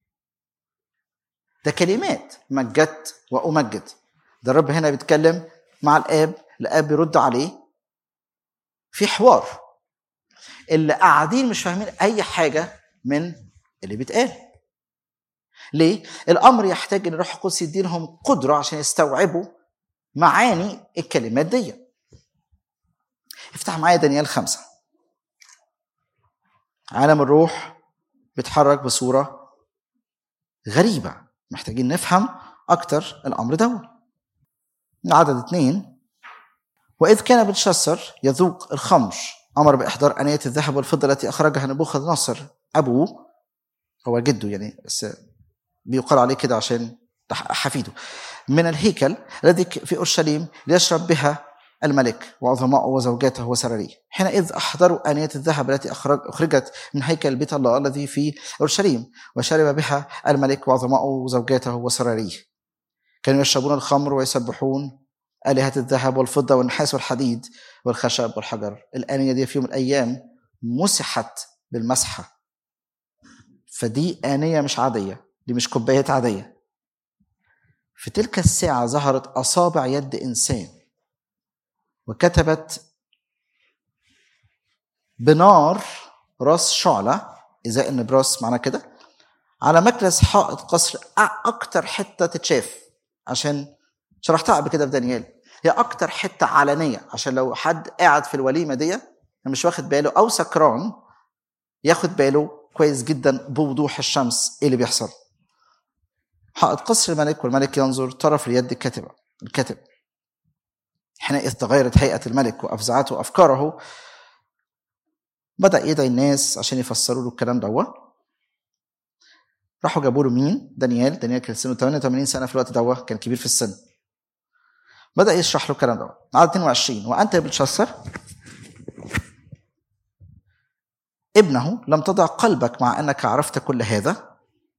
ده كلمات مجدت وامجد ده الرب هنا بيتكلم مع الاب الاب بيرد عليه في حوار اللي قاعدين مش فاهمين اي حاجه من اللي بيتقال ليه الامر يحتاج ان الروح القدس يديلهم قدره عشان يستوعبوا معاني الكلمات دي افتح معايا دانيال خمسة عالم الروح بيتحرك بصورة غريبة محتاجين نفهم أكتر الأمر ده عدد اتنين وإذ كان بلشسر يذوق الخمر أمر بإحضار أنية الذهب والفضة التي أخرجها نبوخذ نصر أبوه هو جده يعني بس بيقال عليه كده عشان حفيده من الهيكل الذي في أورشليم ليشرب بها الملك وعظماءه وزوجاته وسراريه حينئذ أحضروا آنية الذهب التي أخرج أخرجت من هيكل بيت الله الذي في أورشليم وشرب بها الملك وعظماءه وزوجاته وسراريه كانوا يشربون الخمر ويسبحون آلهة الذهب والفضة والنحاس والحديد والخشب والحجر الآنية دي في يوم من الأيام مسحت بالمسحة فدي آنية مش عادية دي مش كوبايات عادية في تلك الساعة ظهرت أصابع يد إنسان وكتبت بنار راس شعلة إزاء النبراس معناه كده على مكنس حائط قصر أكتر حتة تتشاف عشان شرحتها قبل كده في دانيال هي أكتر حتة علنية عشان لو حد قاعد في الوليمة دي مش واخد باله أو سكران ياخد باله كويس جدا بوضوح الشمس إيه اللي بيحصل حائط قصر الملك والملك ينظر طرف اليد الكاتبة الكاتب حينئذ تغيرت هيئة الملك وأفزعته أفكاره بدأ يدعي الناس عشان يفسروا له الكلام دوت راحوا جابوا له مين؟ دانيال، دانيال كان سنه 88 سنة في الوقت دوت كان كبير في السن. بدأ يشرح له الكلام دوت. عدد 22 وأنت يا بلشسر ابنه لم تضع قلبك مع أنك عرفت كل هذا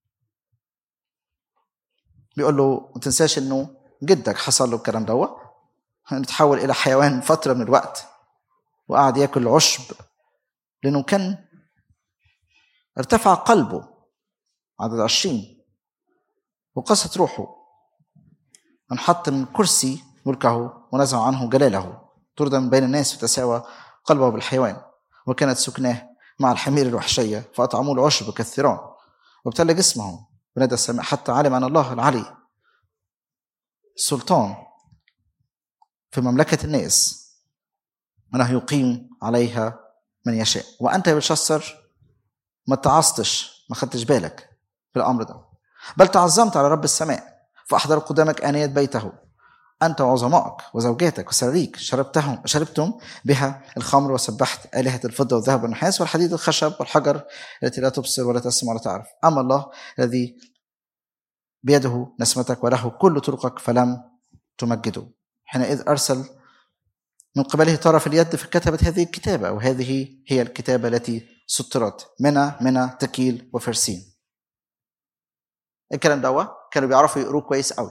بيقول له ما تنساش انه جدك حصل له الكلام دوت نتحول الى حيوان فتره من الوقت وقعد ياكل عشب لانه كان ارتفع قلبه عدد عشرين وقست روحه انحط من كرسي ملكه ونزع عنه جلاله طرد من بين الناس وتساوى قلبه بالحيوان وكانت سكناه مع الحمير الوحشية فأطعموا العشب كالثيران وابتلى جسمه بندى السماء حتى علم أن الله العلي السلطان في مملكة الناس أنه يقيم عليها من يشاء وأنت يا بلشسر ما تعصتش ما خدتش بالك في الأمر ده بل تعظمت على رب السماء فأحضر قدامك آنية بيته أنت وعظمائك وزوجاتك وسراريك شربتهم شربتم بها الخمر وسبحت آلهة الفضة والذهب والنحاس والحديد والخشب والحجر التي لا تبصر ولا تسمع ولا تعرف أما الله الذي بيده نسمتك وله كل طرقك فلم تمجده حينئذ أرسل من قبله طرف اليد فكتبت هذه الكتابة وهذه هي الكتابة التي سطرت منى منى تكيل وفرسين الكلام ده كانوا بيعرفوا يقروه كويس قوي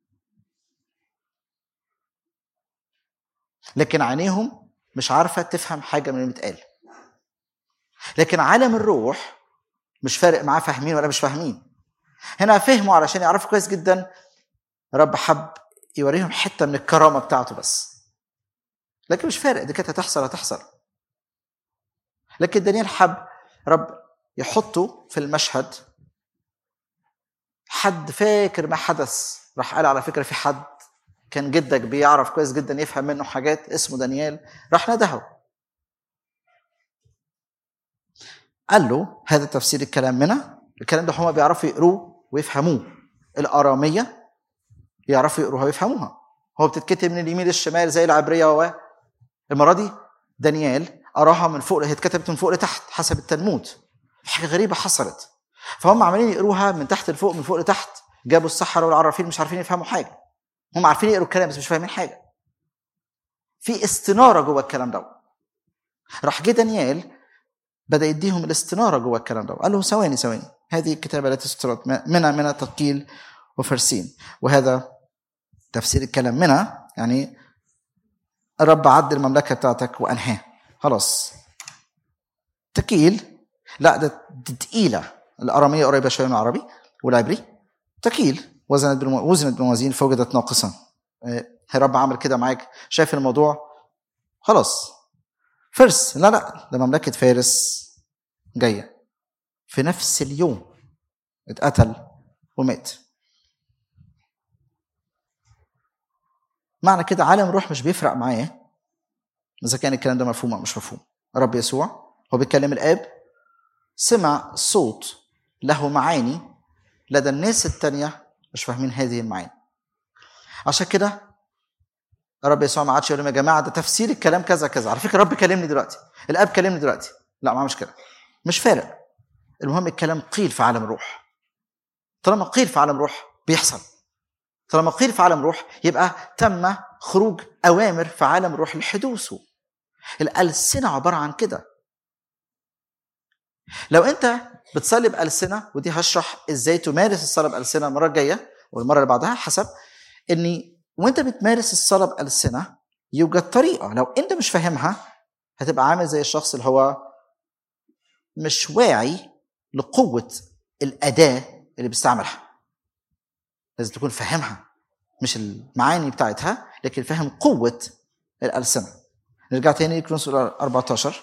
لكن عينيهم مش عارفه تفهم حاجه من اللي بيتقال لكن عالم الروح مش فارق معاه فاهمين ولا مش فاهمين هنا فهموا علشان يعرفوا كويس جدا رب حب يوريهم حته من الكرامه بتاعته بس لكن مش فارق دي كانت هتحصل هتحصل لكن دانيال حب رب يحطه في المشهد حد فاكر ما حدث راح قال على فكره في حد كان جدك بيعرف كويس جدا يفهم منه حاجات اسمه دانيال راح ندهه قال له هذا تفسير الكلام منه الكلام ده هما بيعرفوا يقروه ويفهموه الآرامية يعرفوا يقروها ويفهموها هو بتتكتب من اليمين للشمال زي العبريه و المره دي دانيال قراها من فوق هي اتكتبت من فوق لتحت حسب التلمود في حاجه غريبه حصلت فهم عمالين يقروها من تحت لفوق من فوق لتحت جابوا السحره والعرافين مش عارفين يفهموا حاجه هم عارفين يقروا الكلام بس مش فاهمين حاجه في استناره جوه الكلام ده راح جه دانيال بدا يديهم الاستناره جوه الكلام ده قال له ثواني ثواني هذه الكتابه التي استرت منها منها تقيل وفرسين وهذا تفسير الكلام منها يعني الرب عد المملكه بتاعتك وانهاها خلاص تكيل لا ده تقيله الاراميه قريبه شويه من العربي والعبري تكيل وزنت بالمو... وزنت بموازين فوجدت ناقصا الرب عمل كده معاك شايف الموضوع خلاص فرس لا لا ده مملكه فارس جايه في نفس اليوم اتقتل ومات معنى كده عالم الروح مش بيفرق معاه اذا كان الكلام ده مفهوم او مش مفهوم رب يسوع هو بيتكلم الاب سمع صوت له معاني لدى الناس التانية مش فاهمين هذه المعاني عشان كده رب يسوع ما عادش يقول لهم يا جماعه ده تفسير الكلام كذا كذا على فكره رب كلمني دلوقتي الاب كلمني دلوقتي لا ما مش كده مش فارق المهم الكلام قيل في عالم الروح طالما قيل في عالم روح بيحصل طالما قيل في عالم روح يبقى تم خروج اوامر في عالم الروح لحدوثه الالسنه عباره عن كده لو انت بتصلي بالسنه ودي هشرح ازاي تمارس الصلاه بالسنه المره الجايه والمره اللي بعدها حسب اني وانت بتمارس الصلاه بالسنه يوجد طريقه لو انت مش فاهمها هتبقى عامل زي الشخص اللي هو مش واعي لقوه الاداه اللي بيستعملها لازم تكون فاهمها مش المعاني بتاعتها لكن فاهم قوه الالسنه نرجع تاني لكرونس 14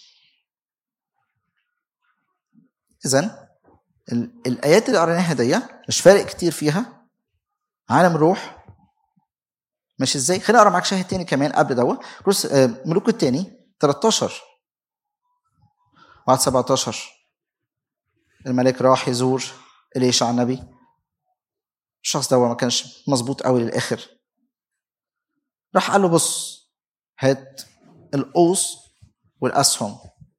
اذا الايات اللي قريناها دي مش فارق كتير فيها عالم الروح ماشي ازاي خليني اقرا معاك شاهد تاني كمان قبل دوت كروس ملوك التاني 13 وعد 17 الملك راح يزور اليشع النبي الشخص ده ما كانش مظبوط قوي للاخر راح قال له بص هات القوس والاسهم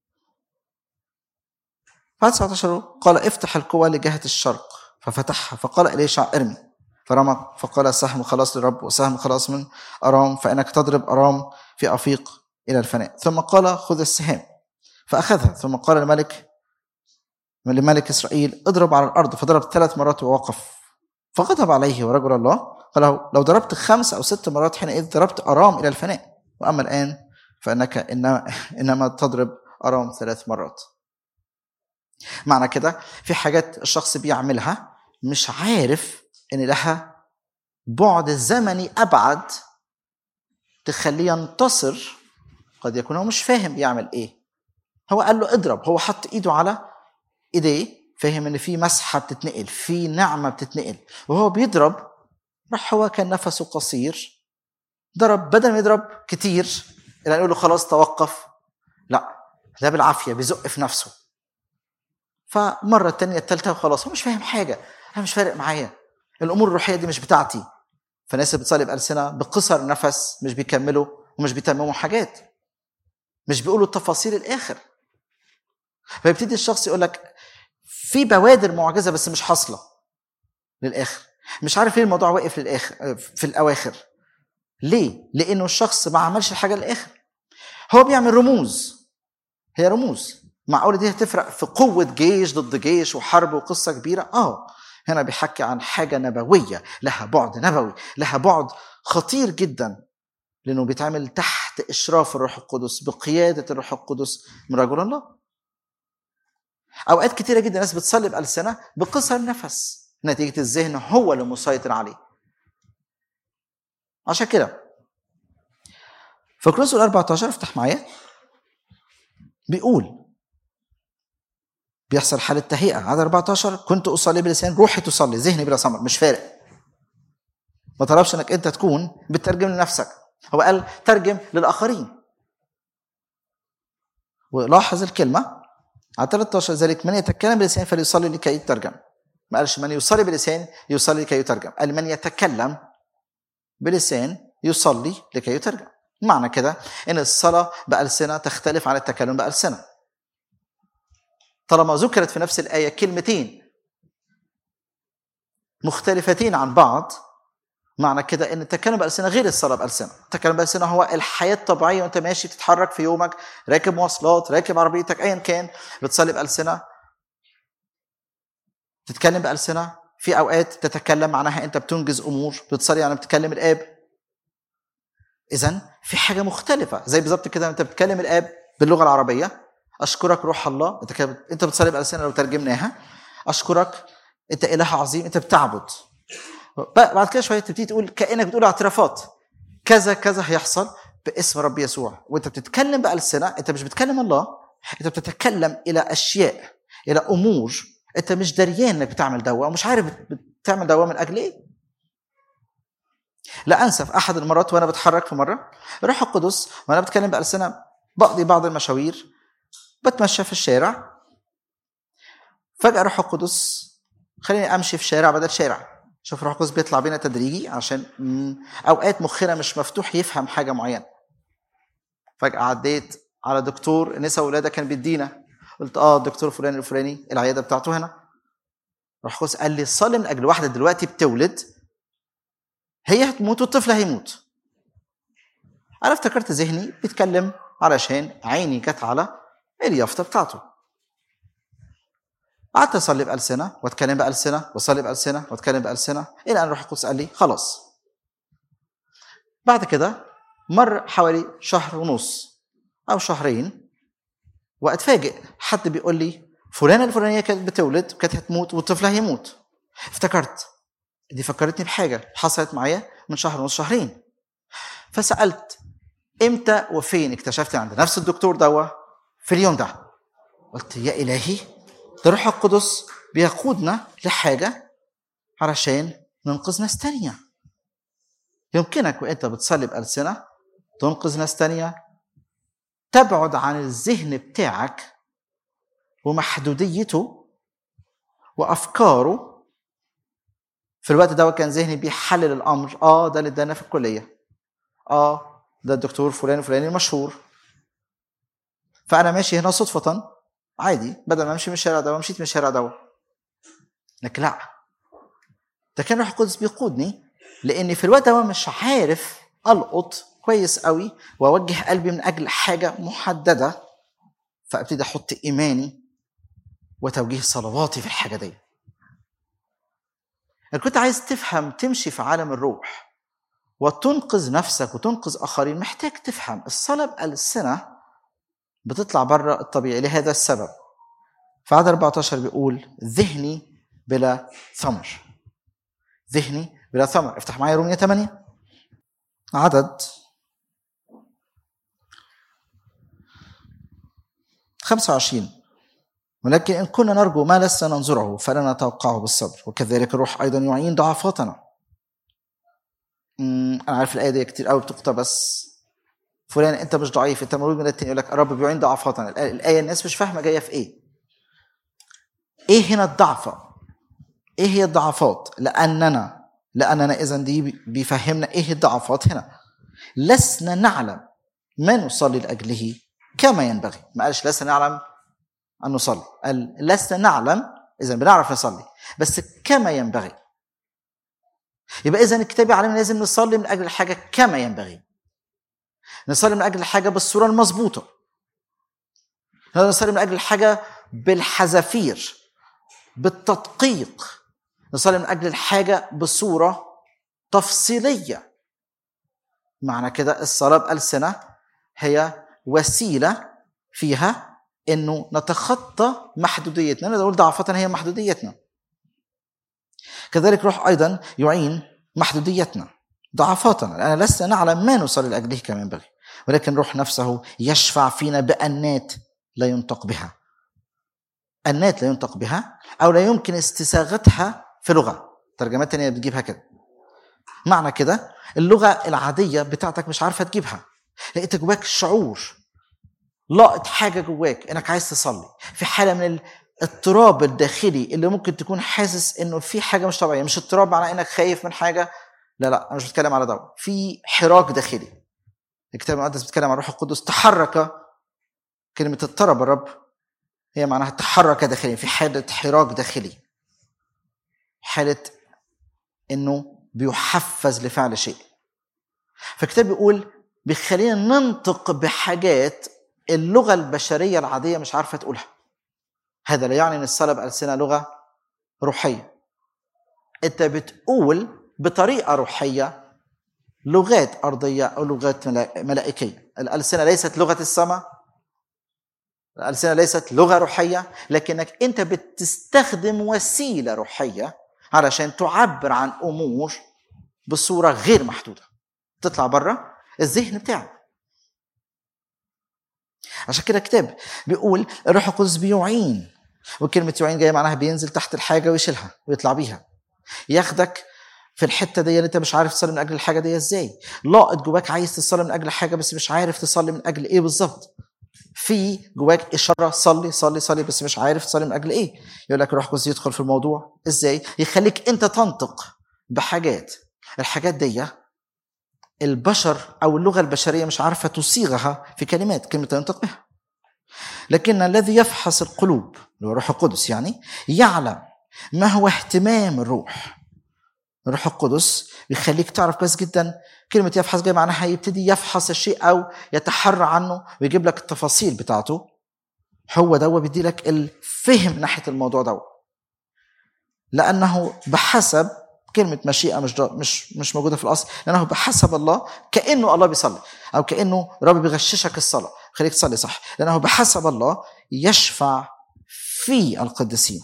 بعد 19 قال افتح القوى لجهة الشرق ففتحها فقال إليشع ارمي فرمى فقال سهم خلاص للرب وسهم خلاص من أرام فإنك تضرب أرام في أفيق إلى الفناء ثم قال خذ السهام فأخذها ثم قال الملك لملك إسرائيل اضرب على الأرض فضرب ثلاث مرات ووقف فغضب عليه ورجل الله قال له لو ضربت خمس أو ست مرات حينئذ ضربت أرام إلى الفناء وأما الآن فإنك إنما, إنما تضرب أرام ثلاث مرات معنى كده في حاجات الشخص بيعملها مش عارف ان لها بعد زمني ابعد تخليه ينتصر قد يكون هو مش فاهم بيعمل ايه هو قال له اضرب هو حط ايده على ايديه فاهم ان في مسحه بتتنقل في نعمه بتتنقل وهو بيضرب راح هو كان نفسه قصير ضرب بدل ما يضرب كتير الى يقول له خلاص توقف لا ده بالعافيه بيزق في نفسه فمره التانية التالتة وخلاص هو مش فاهم حاجه انا مش فارق معايا الامور الروحيه دي مش بتاعتي فالناس اللي بتصلي بالسنه بقصر نفس مش بيكملوا ومش بيتمموا حاجات مش بيقولوا التفاصيل الاخر فيبتدي الشخص يقول لك في بوادر معجزه بس مش حاصله للاخر مش عارف ليه الموضوع واقف للاخر في الاواخر ليه لانه الشخص ما عملش الحاجه للاخر هو بيعمل رموز هي رموز معقوله دي هتفرق في قوه جيش ضد جيش وحرب وقصه كبيره اه هنا بيحكي عن حاجه نبويه لها بعد نبوي لها بعد خطير جدا لانه بيتعمل تحت اشراف الروح القدس بقياده الروح القدس من رجل الله اوقات كتيره جدا الناس بتصلي بالسنه بقصر نفس نتيجه الذهن هو اللي مسيطر عليه عشان كده في كورنثوس 14 افتح معايا بيقول بيحصل حالة تهيئة عدد 14 كنت أصلي بلسان روحي تصلي ذهني بلا صمت مش فارق ما طلبش انك انت تكون بتترجم لنفسك هو قال ترجم للآخرين ولاحظ الكلمة على 13 ذلك من يتكلم بلسان فليصلي لكي يترجم ما قالش من يصلي بلسان يصلي لكي يترجم قال من يتكلم بلسان يصلي لكي يترجم معنى كده ان الصلاه بالسنه تختلف عن التكلم بالسنه طالما ذكرت في نفس الايه كلمتين مختلفتين عن بعض معنى كده ان التكلم بالسنه غير الصلاه بالسنه التكلم بالسنه هو الحياه الطبيعيه وانت ماشي بتتحرك في يومك راكب مواصلات راكب عربيتك ايا كان بتصلي بالسنه تتكلم بالسنه في اوقات تتكلم معناها انت بتنجز امور بتصلي يعني بتكلم الاب اذا في حاجه مختلفه زي بالظبط كده انت بتكلم الاب باللغه العربيه اشكرك روح الله انت كده انت بتصلي بالسنه لو ترجمناها اشكرك انت اله عظيم انت بتعبد بعد كده شويه تبتدي تقول كانك بتقول اعترافات كذا كذا هيحصل باسم رب يسوع وانت بتتكلم بالسنه انت مش بتكلم الله انت بتتكلم الى اشياء الى امور انت مش دريان انك بتعمل دواء ومش عارف بتعمل دواء من اجل ايه لا انسى في احد المرات وانا بتحرك في مره روح القدس وانا بتكلم بالسنه بقضي بعض المشاوير بتمشى في الشارع فجاه روح القدس خليني امشي في شارع بدل شارع شوف روح القدس بيطلع بينا تدريجي عشان اوقات مخنا مش مفتوح يفهم حاجه معينه فجاه عديت على دكتور نساء ولاده كان بيدينا قلت اه الدكتور فلان الفلاني العياده بتاعته هنا روح القدس قال لي صلي من اجل واحده دلوقتي بتولد هي هتموت والطفل هيموت انا افتكرت ذهني بيتكلم علشان عيني جت على اليافطه بتاعته قعدت اصلي بالسنه واتكلم بالسنه واصلي بالسنه واتكلم بالسنه الى ان روح القدس قال لي خلاص بعد كده مر حوالي شهر ونص او شهرين واتفاجئ حد بيقول لي فلانه الفلانيه كانت بتولد وكانت هتموت والطفل هيموت افتكرت دي فكرتني بحاجه حصلت معايا من شهر ونص شهرين فسالت امتى وفين اكتشفت عند نفس الدكتور دوا في اليوم ده قلت يا الهي ده روح القدس بيقودنا لحاجه علشان ننقذ ناس تانية يمكنك وانت بتصلي بألسنة تنقذ ناس تانية تبعد عن الذهن بتاعك ومحدوديته وافكاره في الوقت ده كان ذهني بيحلل الامر اه ده اللي ادانا في الكليه اه ده الدكتور فلان الفلاني المشهور فانا ماشي هنا صدفه عادي بدل ما امشي من الشارع ده مشيت من الشارع ده لكن لا ده كان روح القدس بيقودني لاني في الوقت ده مش عارف القط كويس قوي واوجه قلبي من اجل حاجه محدده فابتدي احط ايماني وتوجيه صلواتي في الحاجه دي أنا كنت عايز تفهم تمشي في عالم الروح وتنقذ نفسك وتنقذ آخرين محتاج تفهم الصلاة بألسنة بتطلع بره الطبيعي لهذا السبب في عدد 14 بيقول ذهني بلا ثمر ذهني بلا ثمر افتح معايا رومية 8 عدد 25 ولكن إن كنا نرجو ما لسنا ننظره فلا نتوقعه بالصبر وكذلك الروح أيضا يعين ضعفاتنا أنا عارف الآية دي كتير قوي بتقتبس فلان أنت مش ضعيف أنت مولود من التاني يقول لك الرب بيعين ضعفاتنا الآية الناس مش فاهمة جاية في إيه إيه هنا الضعفة إيه هي الضعفات لأننا لأننا إذا دي بيفهمنا إيه الضعفات هنا لسنا نعلم ما نصلي لأجله كما ينبغي ما قالش لسنا نعلم أن نصلي قال لسنا نعلم إذا بنعرف نصلي بس كما ينبغي يبقى إذا الكتاب يعلمنا لازم نصلي من أجل الحاجة كما ينبغي نصلي من أجل الحاجة بالصورة المظبوطة نصلي من أجل الحاجة بالحذافير بالتدقيق نصلي من أجل الحاجة بصورة تفصيلية معنى كده الصلاة بألسنة هي وسيلة فيها انه نتخطى محدوديتنا انا اقول ضعفتنا هي محدوديتنا كذلك روح ايضا يعين محدوديتنا ضعفاتنا لان لسنا نعلم ما نصلي لاجله كما ينبغي ولكن روح نفسه يشفع فينا بانات لا ينطق بها انات لا ينطق بها او لا يمكن استساغتها في لغه ترجمات تانية بتجيبها كده معنى كده اللغه العاديه بتاعتك مش عارفه تجيبها لقيت جواك شعور لقط حاجه جواك انك عايز تصلي في حاله من الاضطراب الداخلي اللي ممكن تكون حاسس انه في حاجه مش طبيعيه مش اضطراب معناه انك خايف من حاجه لا لا انا مش بتكلم على ده في حراك داخلي الكتاب المقدس بيتكلم عن الروح القدس تحرك كلمه اضطرب الرب هي معناها تحرك داخليا في حاله حراك داخلي حاله انه بيحفز لفعل شيء فالكتاب بيقول بيخلينا ننطق بحاجات اللغه البشريه العاديه مش عارفه تقولها هذا لا يعني ان الصلاه بالسنه لغه روحيه انت بتقول بطريقه روحيه لغات ارضيه او لغات ملائكيه الالسنه ليست لغه السماء الالسنه ليست لغه روحيه لكنك انت بتستخدم وسيله روحيه علشان تعبر عن امور بصوره غير محدوده تطلع بره الذهن بتاعك عشان كده الكتاب بيقول الروح القدس بيعين وكلمة يعين جاية معناها بينزل تحت الحاجة ويشيلها ويطلع بيها ياخدك في الحته دي اللي انت مش عارف تصلي من اجل الحاجه دي ازاي لاقط جواك عايز تصلي من اجل حاجه بس مش عارف تصلي من اجل ايه بالظبط في جواك اشاره صلي صلي صلي بس مش عارف تصلي من اجل ايه يقول لك الروح القدس يدخل في الموضوع ازاي يخليك انت تنطق بحاجات الحاجات دي البشر او اللغه البشريه مش عارفه تصيغها في كلمات كلمه ينطق بها لكن الذي يفحص القلوب اللي هو الروح القدس يعني يعلم ما هو اهتمام الروح الروح القدس بيخليك تعرف كويس جدا كلمة يفحص جاي معناها يبتدي يفحص الشيء أو يتحرى عنه ويجيب لك التفاصيل بتاعته هو ده بيدي لك الفهم ناحية الموضوع ده لأنه بحسب كلمة مشيئة مش مش مش موجودة في الأصل لأنه بحسب الله كأنه الله بيصلي أو كأنه رب بيغششك الصلاة خليك تصلي صح لأنه بحسب الله يشفع في القديسين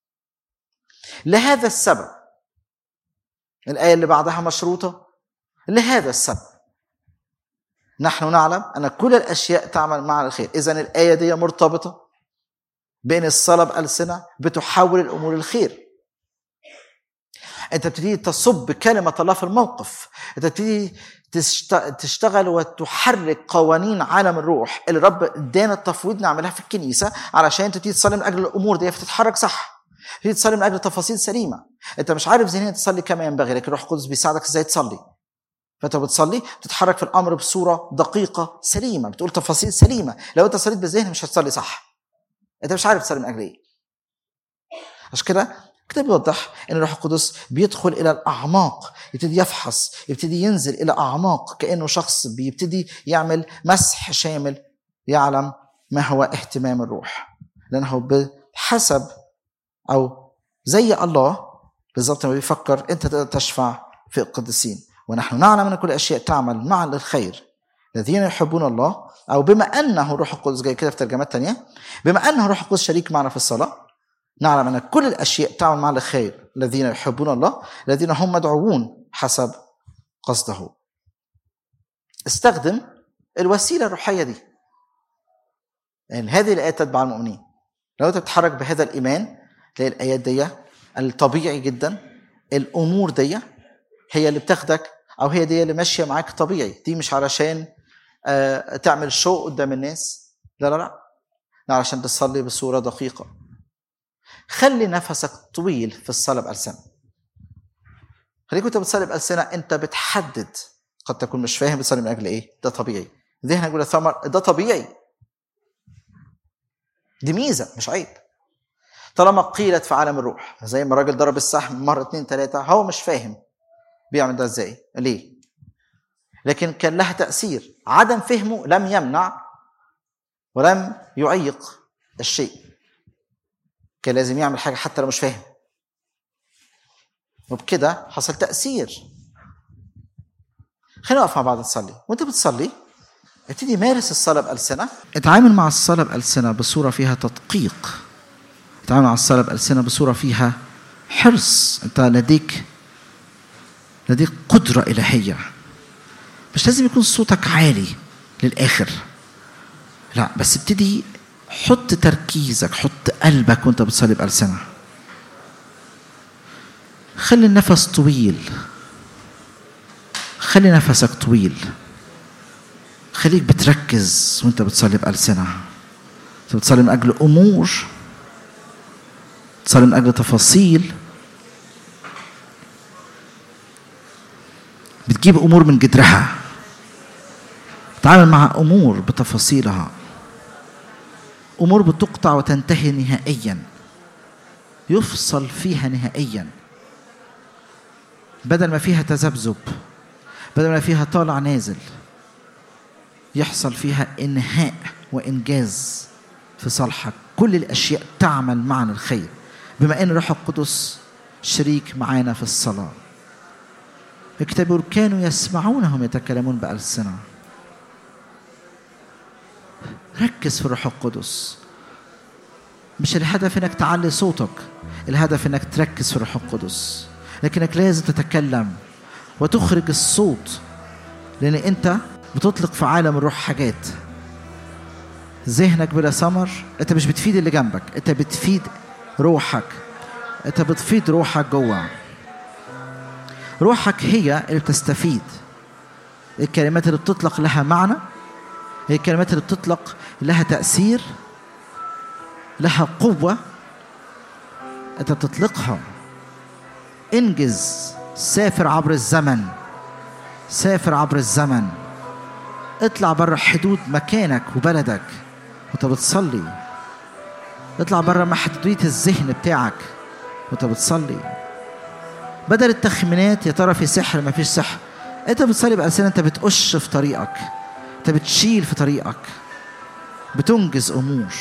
لهذا السبب الآية اللي بعدها مشروطة لهذا السبب نحن نعلم أن كل الأشياء تعمل مع الخير إذا الآية دي مرتبطة بين الصلاة بألسنة بتحول الأمور الخير أنت بتبتدي تصب كلمة الله في الموقف أنت بتبتدي تشتغل وتحرك قوانين عالم الروح اللي رب ادانا التفويض نعملها في الكنيسة علشان تبتدي تصلي من أجل الأمور دي فتتحرك صح تبتدي تصلي من أجل تفاصيل سليمة أنت مش عارف ذهنيا تصلي كما ينبغي لكن الروح القدس بيساعدك إزاي تصلي فانت بتصلي تتحرك في الامر بصوره دقيقه سليمه بتقول تفاصيل سليمه لو انت صليت بالذهن مش هتصلي صح انت مش عارف تصلي من اجل ايه عشان كده الكتاب بيوضح ان الروح القدس بيدخل الى الاعماق يبتدي يفحص يبتدي ينزل الى اعماق كانه شخص بيبتدي يعمل مسح شامل يعلم ما هو اهتمام الروح لانه بحسب او زي الله بالظبط ما بيفكر انت تقدر تشفع في القديسين ونحن نعلم ان كل الاشياء تعمل معا للخير الذين يحبون الله او بما انه الروح القدس جاي كده في ترجمات تانية بما انه الروح القدس شريك معنا في الصلاه نعلم ان كل الاشياء تعمل معا للخير الذين يحبون الله الذين هم مدعوون حسب قصده استخدم الوسيله الروحيه دي يعني هذه الايات تتبع المؤمنين لو انت بتتحرك بهذا الايمان تلاقي الايات دي الطبيعي جدا الامور دي هي اللي بتاخدك او هي دي اللي ماشيه معاك طبيعي دي مش علشان آه تعمل شو قدام الناس لا لا لا لا علشان تصلي بصوره دقيقه خلي نفسك طويل في الصلاه بألسنة خليك وانت بتصلي بألسنة انت بتحدد قد تكون مش فاهم بتصلي من اجل ايه ده طبيعي ذهنك يقول ثمر ده طبيعي دي ميزه مش عيب طالما قيلت في عالم الروح زي ما الراجل ضرب السهم مره اتنين تلاته هو مش فاهم بيعمل ده ازاي؟ ليه؟ لكن كان لها تأثير عدم فهمه لم يمنع ولم يعيق الشيء كان لازم يعمل حاجة حتى لو مش فاهم وبكده حصل تأثير خلينا نقف مع بعض نصلي وانت بتصلي ابتدي مارس الصلاة بألسنة اتعامل مع الصلاة بألسنة بصورة فيها تدقيق اتعامل مع الصلاة بألسنة بصورة فيها حرص انت لديك لديك قدرة إلهية مش لازم يكون صوتك عالي للآخر لا بس ابتدي حط تركيزك حط قلبك وانت بتصلي بألسنة خلي النفس طويل خلي نفسك طويل خليك بتركز وانت بتصلي بألسنة انت بتصلي من أجل أمور تصلي من أجل تفاصيل بتجيب امور من جدرها تعامل مع امور بتفاصيلها امور بتقطع وتنتهي نهائيا يفصل فيها نهائيا بدل ما فيها تذبذب بدل ما فيها طالع نازل يحصل فيها انهاء وانجاز في صالحك كل الاشياء تعمل معنا الخير بما ان الروح القدس شريك معانا في الصلاه الكتاب يقول كانوا يسمعونهم يتكلمون بألسنة ركز في الروح القدس مش الهدف انك تعلي صوتك الهدف انك تركز في الروح القدس لكنك لازم تتكلم وتخرج الصوت لان انت بتطلق في عالم الروح حاجات ذهنك بلا ثمر انت مش بتفيد اللي جنبك انت بتفيد روحك انت بتفيد روحك جوه روحك هي اللي بتستفيد الكلمات اللي بتطلق لها معنى هي الكلمات اللي بتطلق لها تأثير لها قوة أنت بتطلقها انجز سافر عبر الزمن سافر عبر الزمن اطلع بره حدود مكانك وبلدك وانت بتصلي اطلع بره محدودية الذهن بتاعك وانت بتصلي بدل التخمينات يا ترى في سحر ما فيش سحر انت بتصلي بألسنة انت بتقش في طريقك انت بتشيل في طريقك بتنجز امور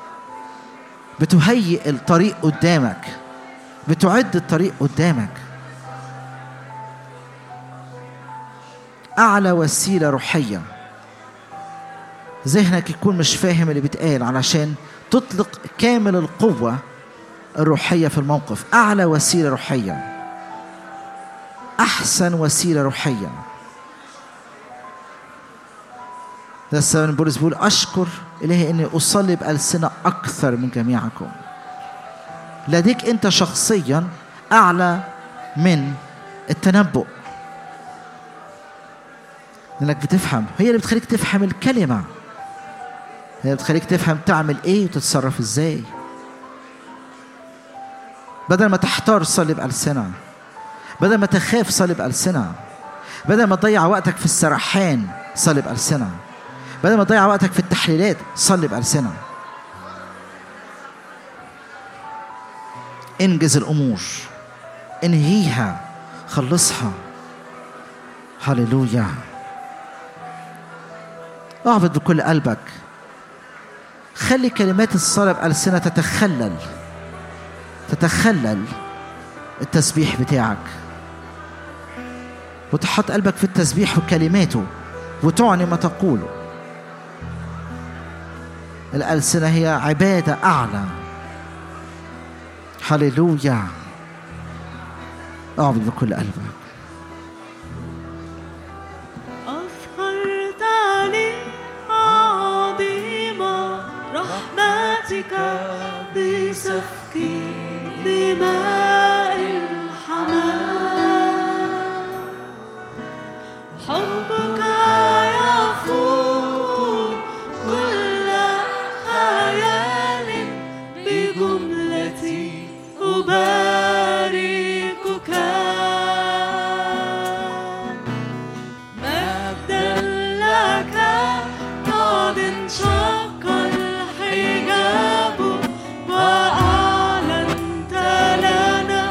بتهيئ الطريق قدامك بتعد الطريق قدامك اعلى وسيله روحيه ذهنك يكون مش فاهم اللي بيتقال علشان تطلق كامل القوه الروحيه في الموقف اعلى وسيله روحيه احسن وسيله روحيه ده السبب بولس بيقول اشكر الهي اني اصلي بالسنه اكثر من جميعكم لديك انت شخصيا اعلى من التنبؤ لانك بتفهم هي اللي بتخليك تفهم الكلمه هي اللي بتخليك تفهم تعمل ايه وتتصرف ازاي بدل ما تحتار صلي بألسنة بدل ما تخاف صلي بألسنة بدل ما تضيع وقتك في السرحان صلي بألسنة بدل ما تضيع وقتك في التحليلات صلي بألسنة انجز الأمور انهيها خلصها هللويا اعبد بكل قلبك خلي كلمات الصلاة بألسنة تتخلل تتخلل التسبيح بتاعك وتحط قلبك في التسبيح وكلماته وتعني ما تقوله الألسنة هي عبادة أعلى هللويا اعبد بكل قلبك أفخرت علي عظيمة رحمتك بسفك دماء الحمام حبك يفوق كل خيال بجملتي أباركك مجدا لك قد انشق الحجاب وأعلنت لنا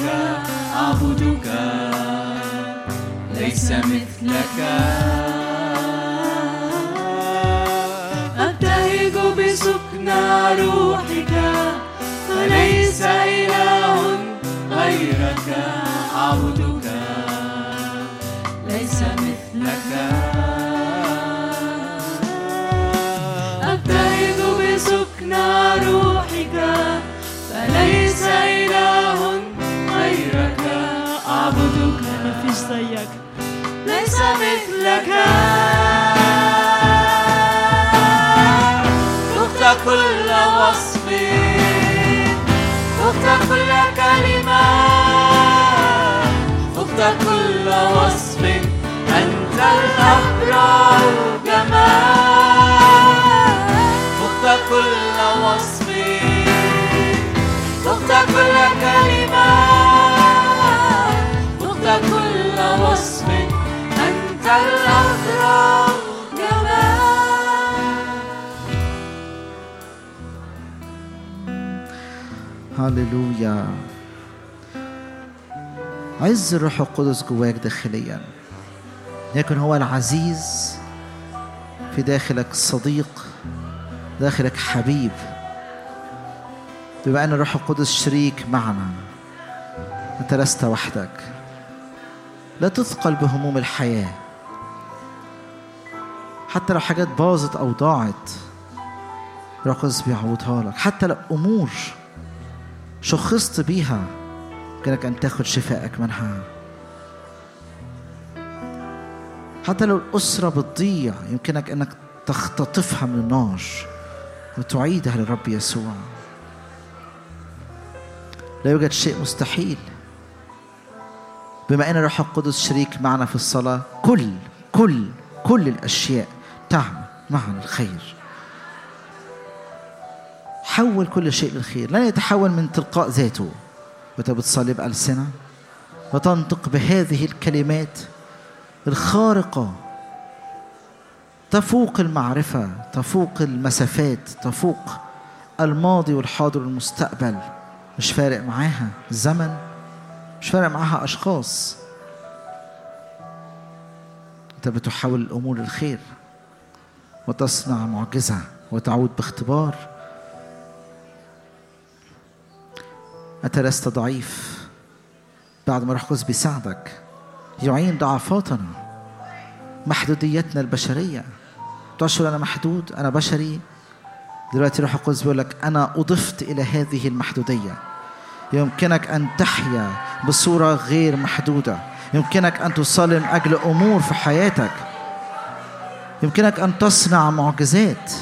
رحمتك أعبدك ليس مثلك أبتهج بسكنى روحك فليس إله غيرك أعبدك ليس مثلك أبتهج بسكنى روحك فليس إله غيرك أعبدك مفيش زيك ليس مثلك فقت كل وصف فقت كل كلمة فقت كل وصف أنت الأبرار جمال فقت كل وصف فقت كل كلمة فقت كل وصف أنت الأبرار جمال هللويا عز الروح القدس جواك داخليا يكن هو العزيز في داخلك صديق داخلك حبيب بما ان الروح القدس شريك معنا انت لست وحدك لا تثقل بهموم الحياه حتى لو حاجات باظت او ضاعت الروح القدس بيعوضها لك حتى لو امور شخصت بيها يمكنك أن تاخد شفائك منها حتى لو الأسرة بتضيع يمكنك أنك تختطفها من النار وتعيدها للرب يسوع لا يوجد شيء مستحيل بما أن الروح القدس شريك معنا في الصلاة كل كل كل الأشياء تعمل معنا الخير حول كل شيء للخير لن يتحول من تلقاء ذاته وانت بتصلي بألسنة وتنطق بهذه الكلمات الخارقة تفوق المعرفة تفوق المسافات تفوق الماضي والحاضر والمستقبل مش فارق معاها الزمن مش فارق معاها أشخاص أنت بتحول الأمور للخير وتصنع معجزة وتعود باختبار أنت لست ضعيف بعد ما روح القدس بيساعدك يعين ضعفاتنا محدوديتنا البشرية تشعر أنا محدود أنا بشري دلوقتي روح القدس بيقول لك أنا أضفت إلى هذه المحدودية يمكنك أن تحيا بصورة غير محدودة يمكنك أن تصلي من أجل أمور في حياتك يمكنك أن تصنع معجزات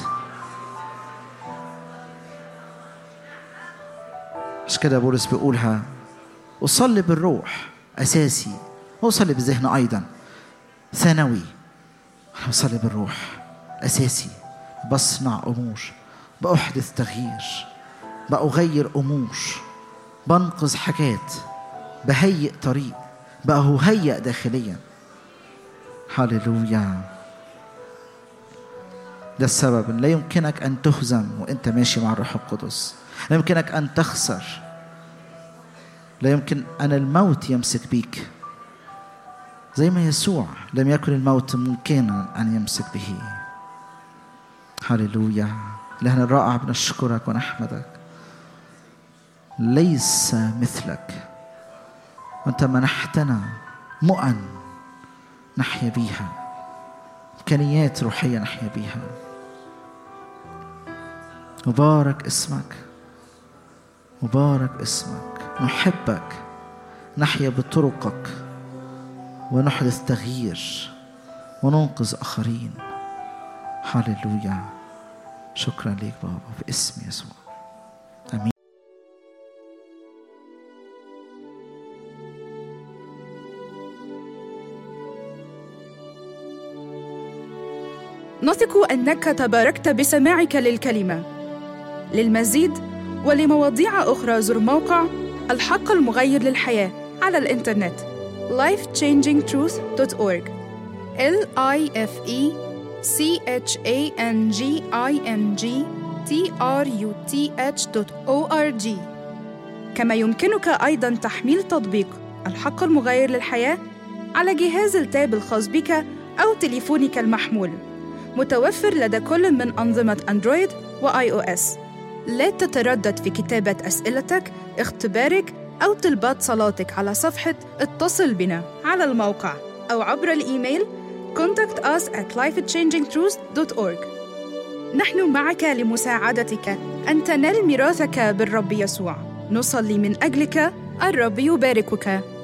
مش كده بولس بيقولها أصلي بالروح أساسي وأصلي بالذهن أيضا ثانوي أنا بصلي بالروح أساسي بصنع أمور بأحدث تغيير بأغير أمور بنقذ حاجات بهيئ طريق بأهيئ داخليا هللويا ده السبب لا يمكنك أن تهزم وأنت ماشي مع الروح القدس لا يمكنك أن تخسر لا يمكن أن الموت يمسك بيك زي ما يسوع لم يكن الموت ممكنا أن يمسك به هللويا إلهنا الرائع بنشكرك ونحمدك ليس مثلك وأنت منحتنا مؤن نحيا بيها إمكانيات روحية نحيا بيها مبارك اسمك مبارك اسمك نحبك نحيا بطرقك ونحدث تغيير وننقذ آخرين هللويا شكرا ليك بابا باسم يسوع امين نثق انك تباركت بسماعك للكلمه للمزيد ولمواضيع اخرى زر موقع الحق المغير للحياه على الانترنت lifechangingtruth.org l i f e c h a n g i n g t r u t h.org كما يمكنك أيضاً تحميل تطبيق الحق المغير للحياة على جهاز التاب الخاص بك أو تليفونك المحمول متوفر لدى كل من أنظمة أندرويد وآي أو إس لا تتردد في كتابة أسئلتك، اختبارك أو طلبات صلاتك على صفحة اتصل بنا على الموقع أو عبر الإيميل contact us at lifechangingtruths.org نحن معك لمساعدتك أن تنال ميراثك بالرب يسوع نصلي من أجلك الرب يباركك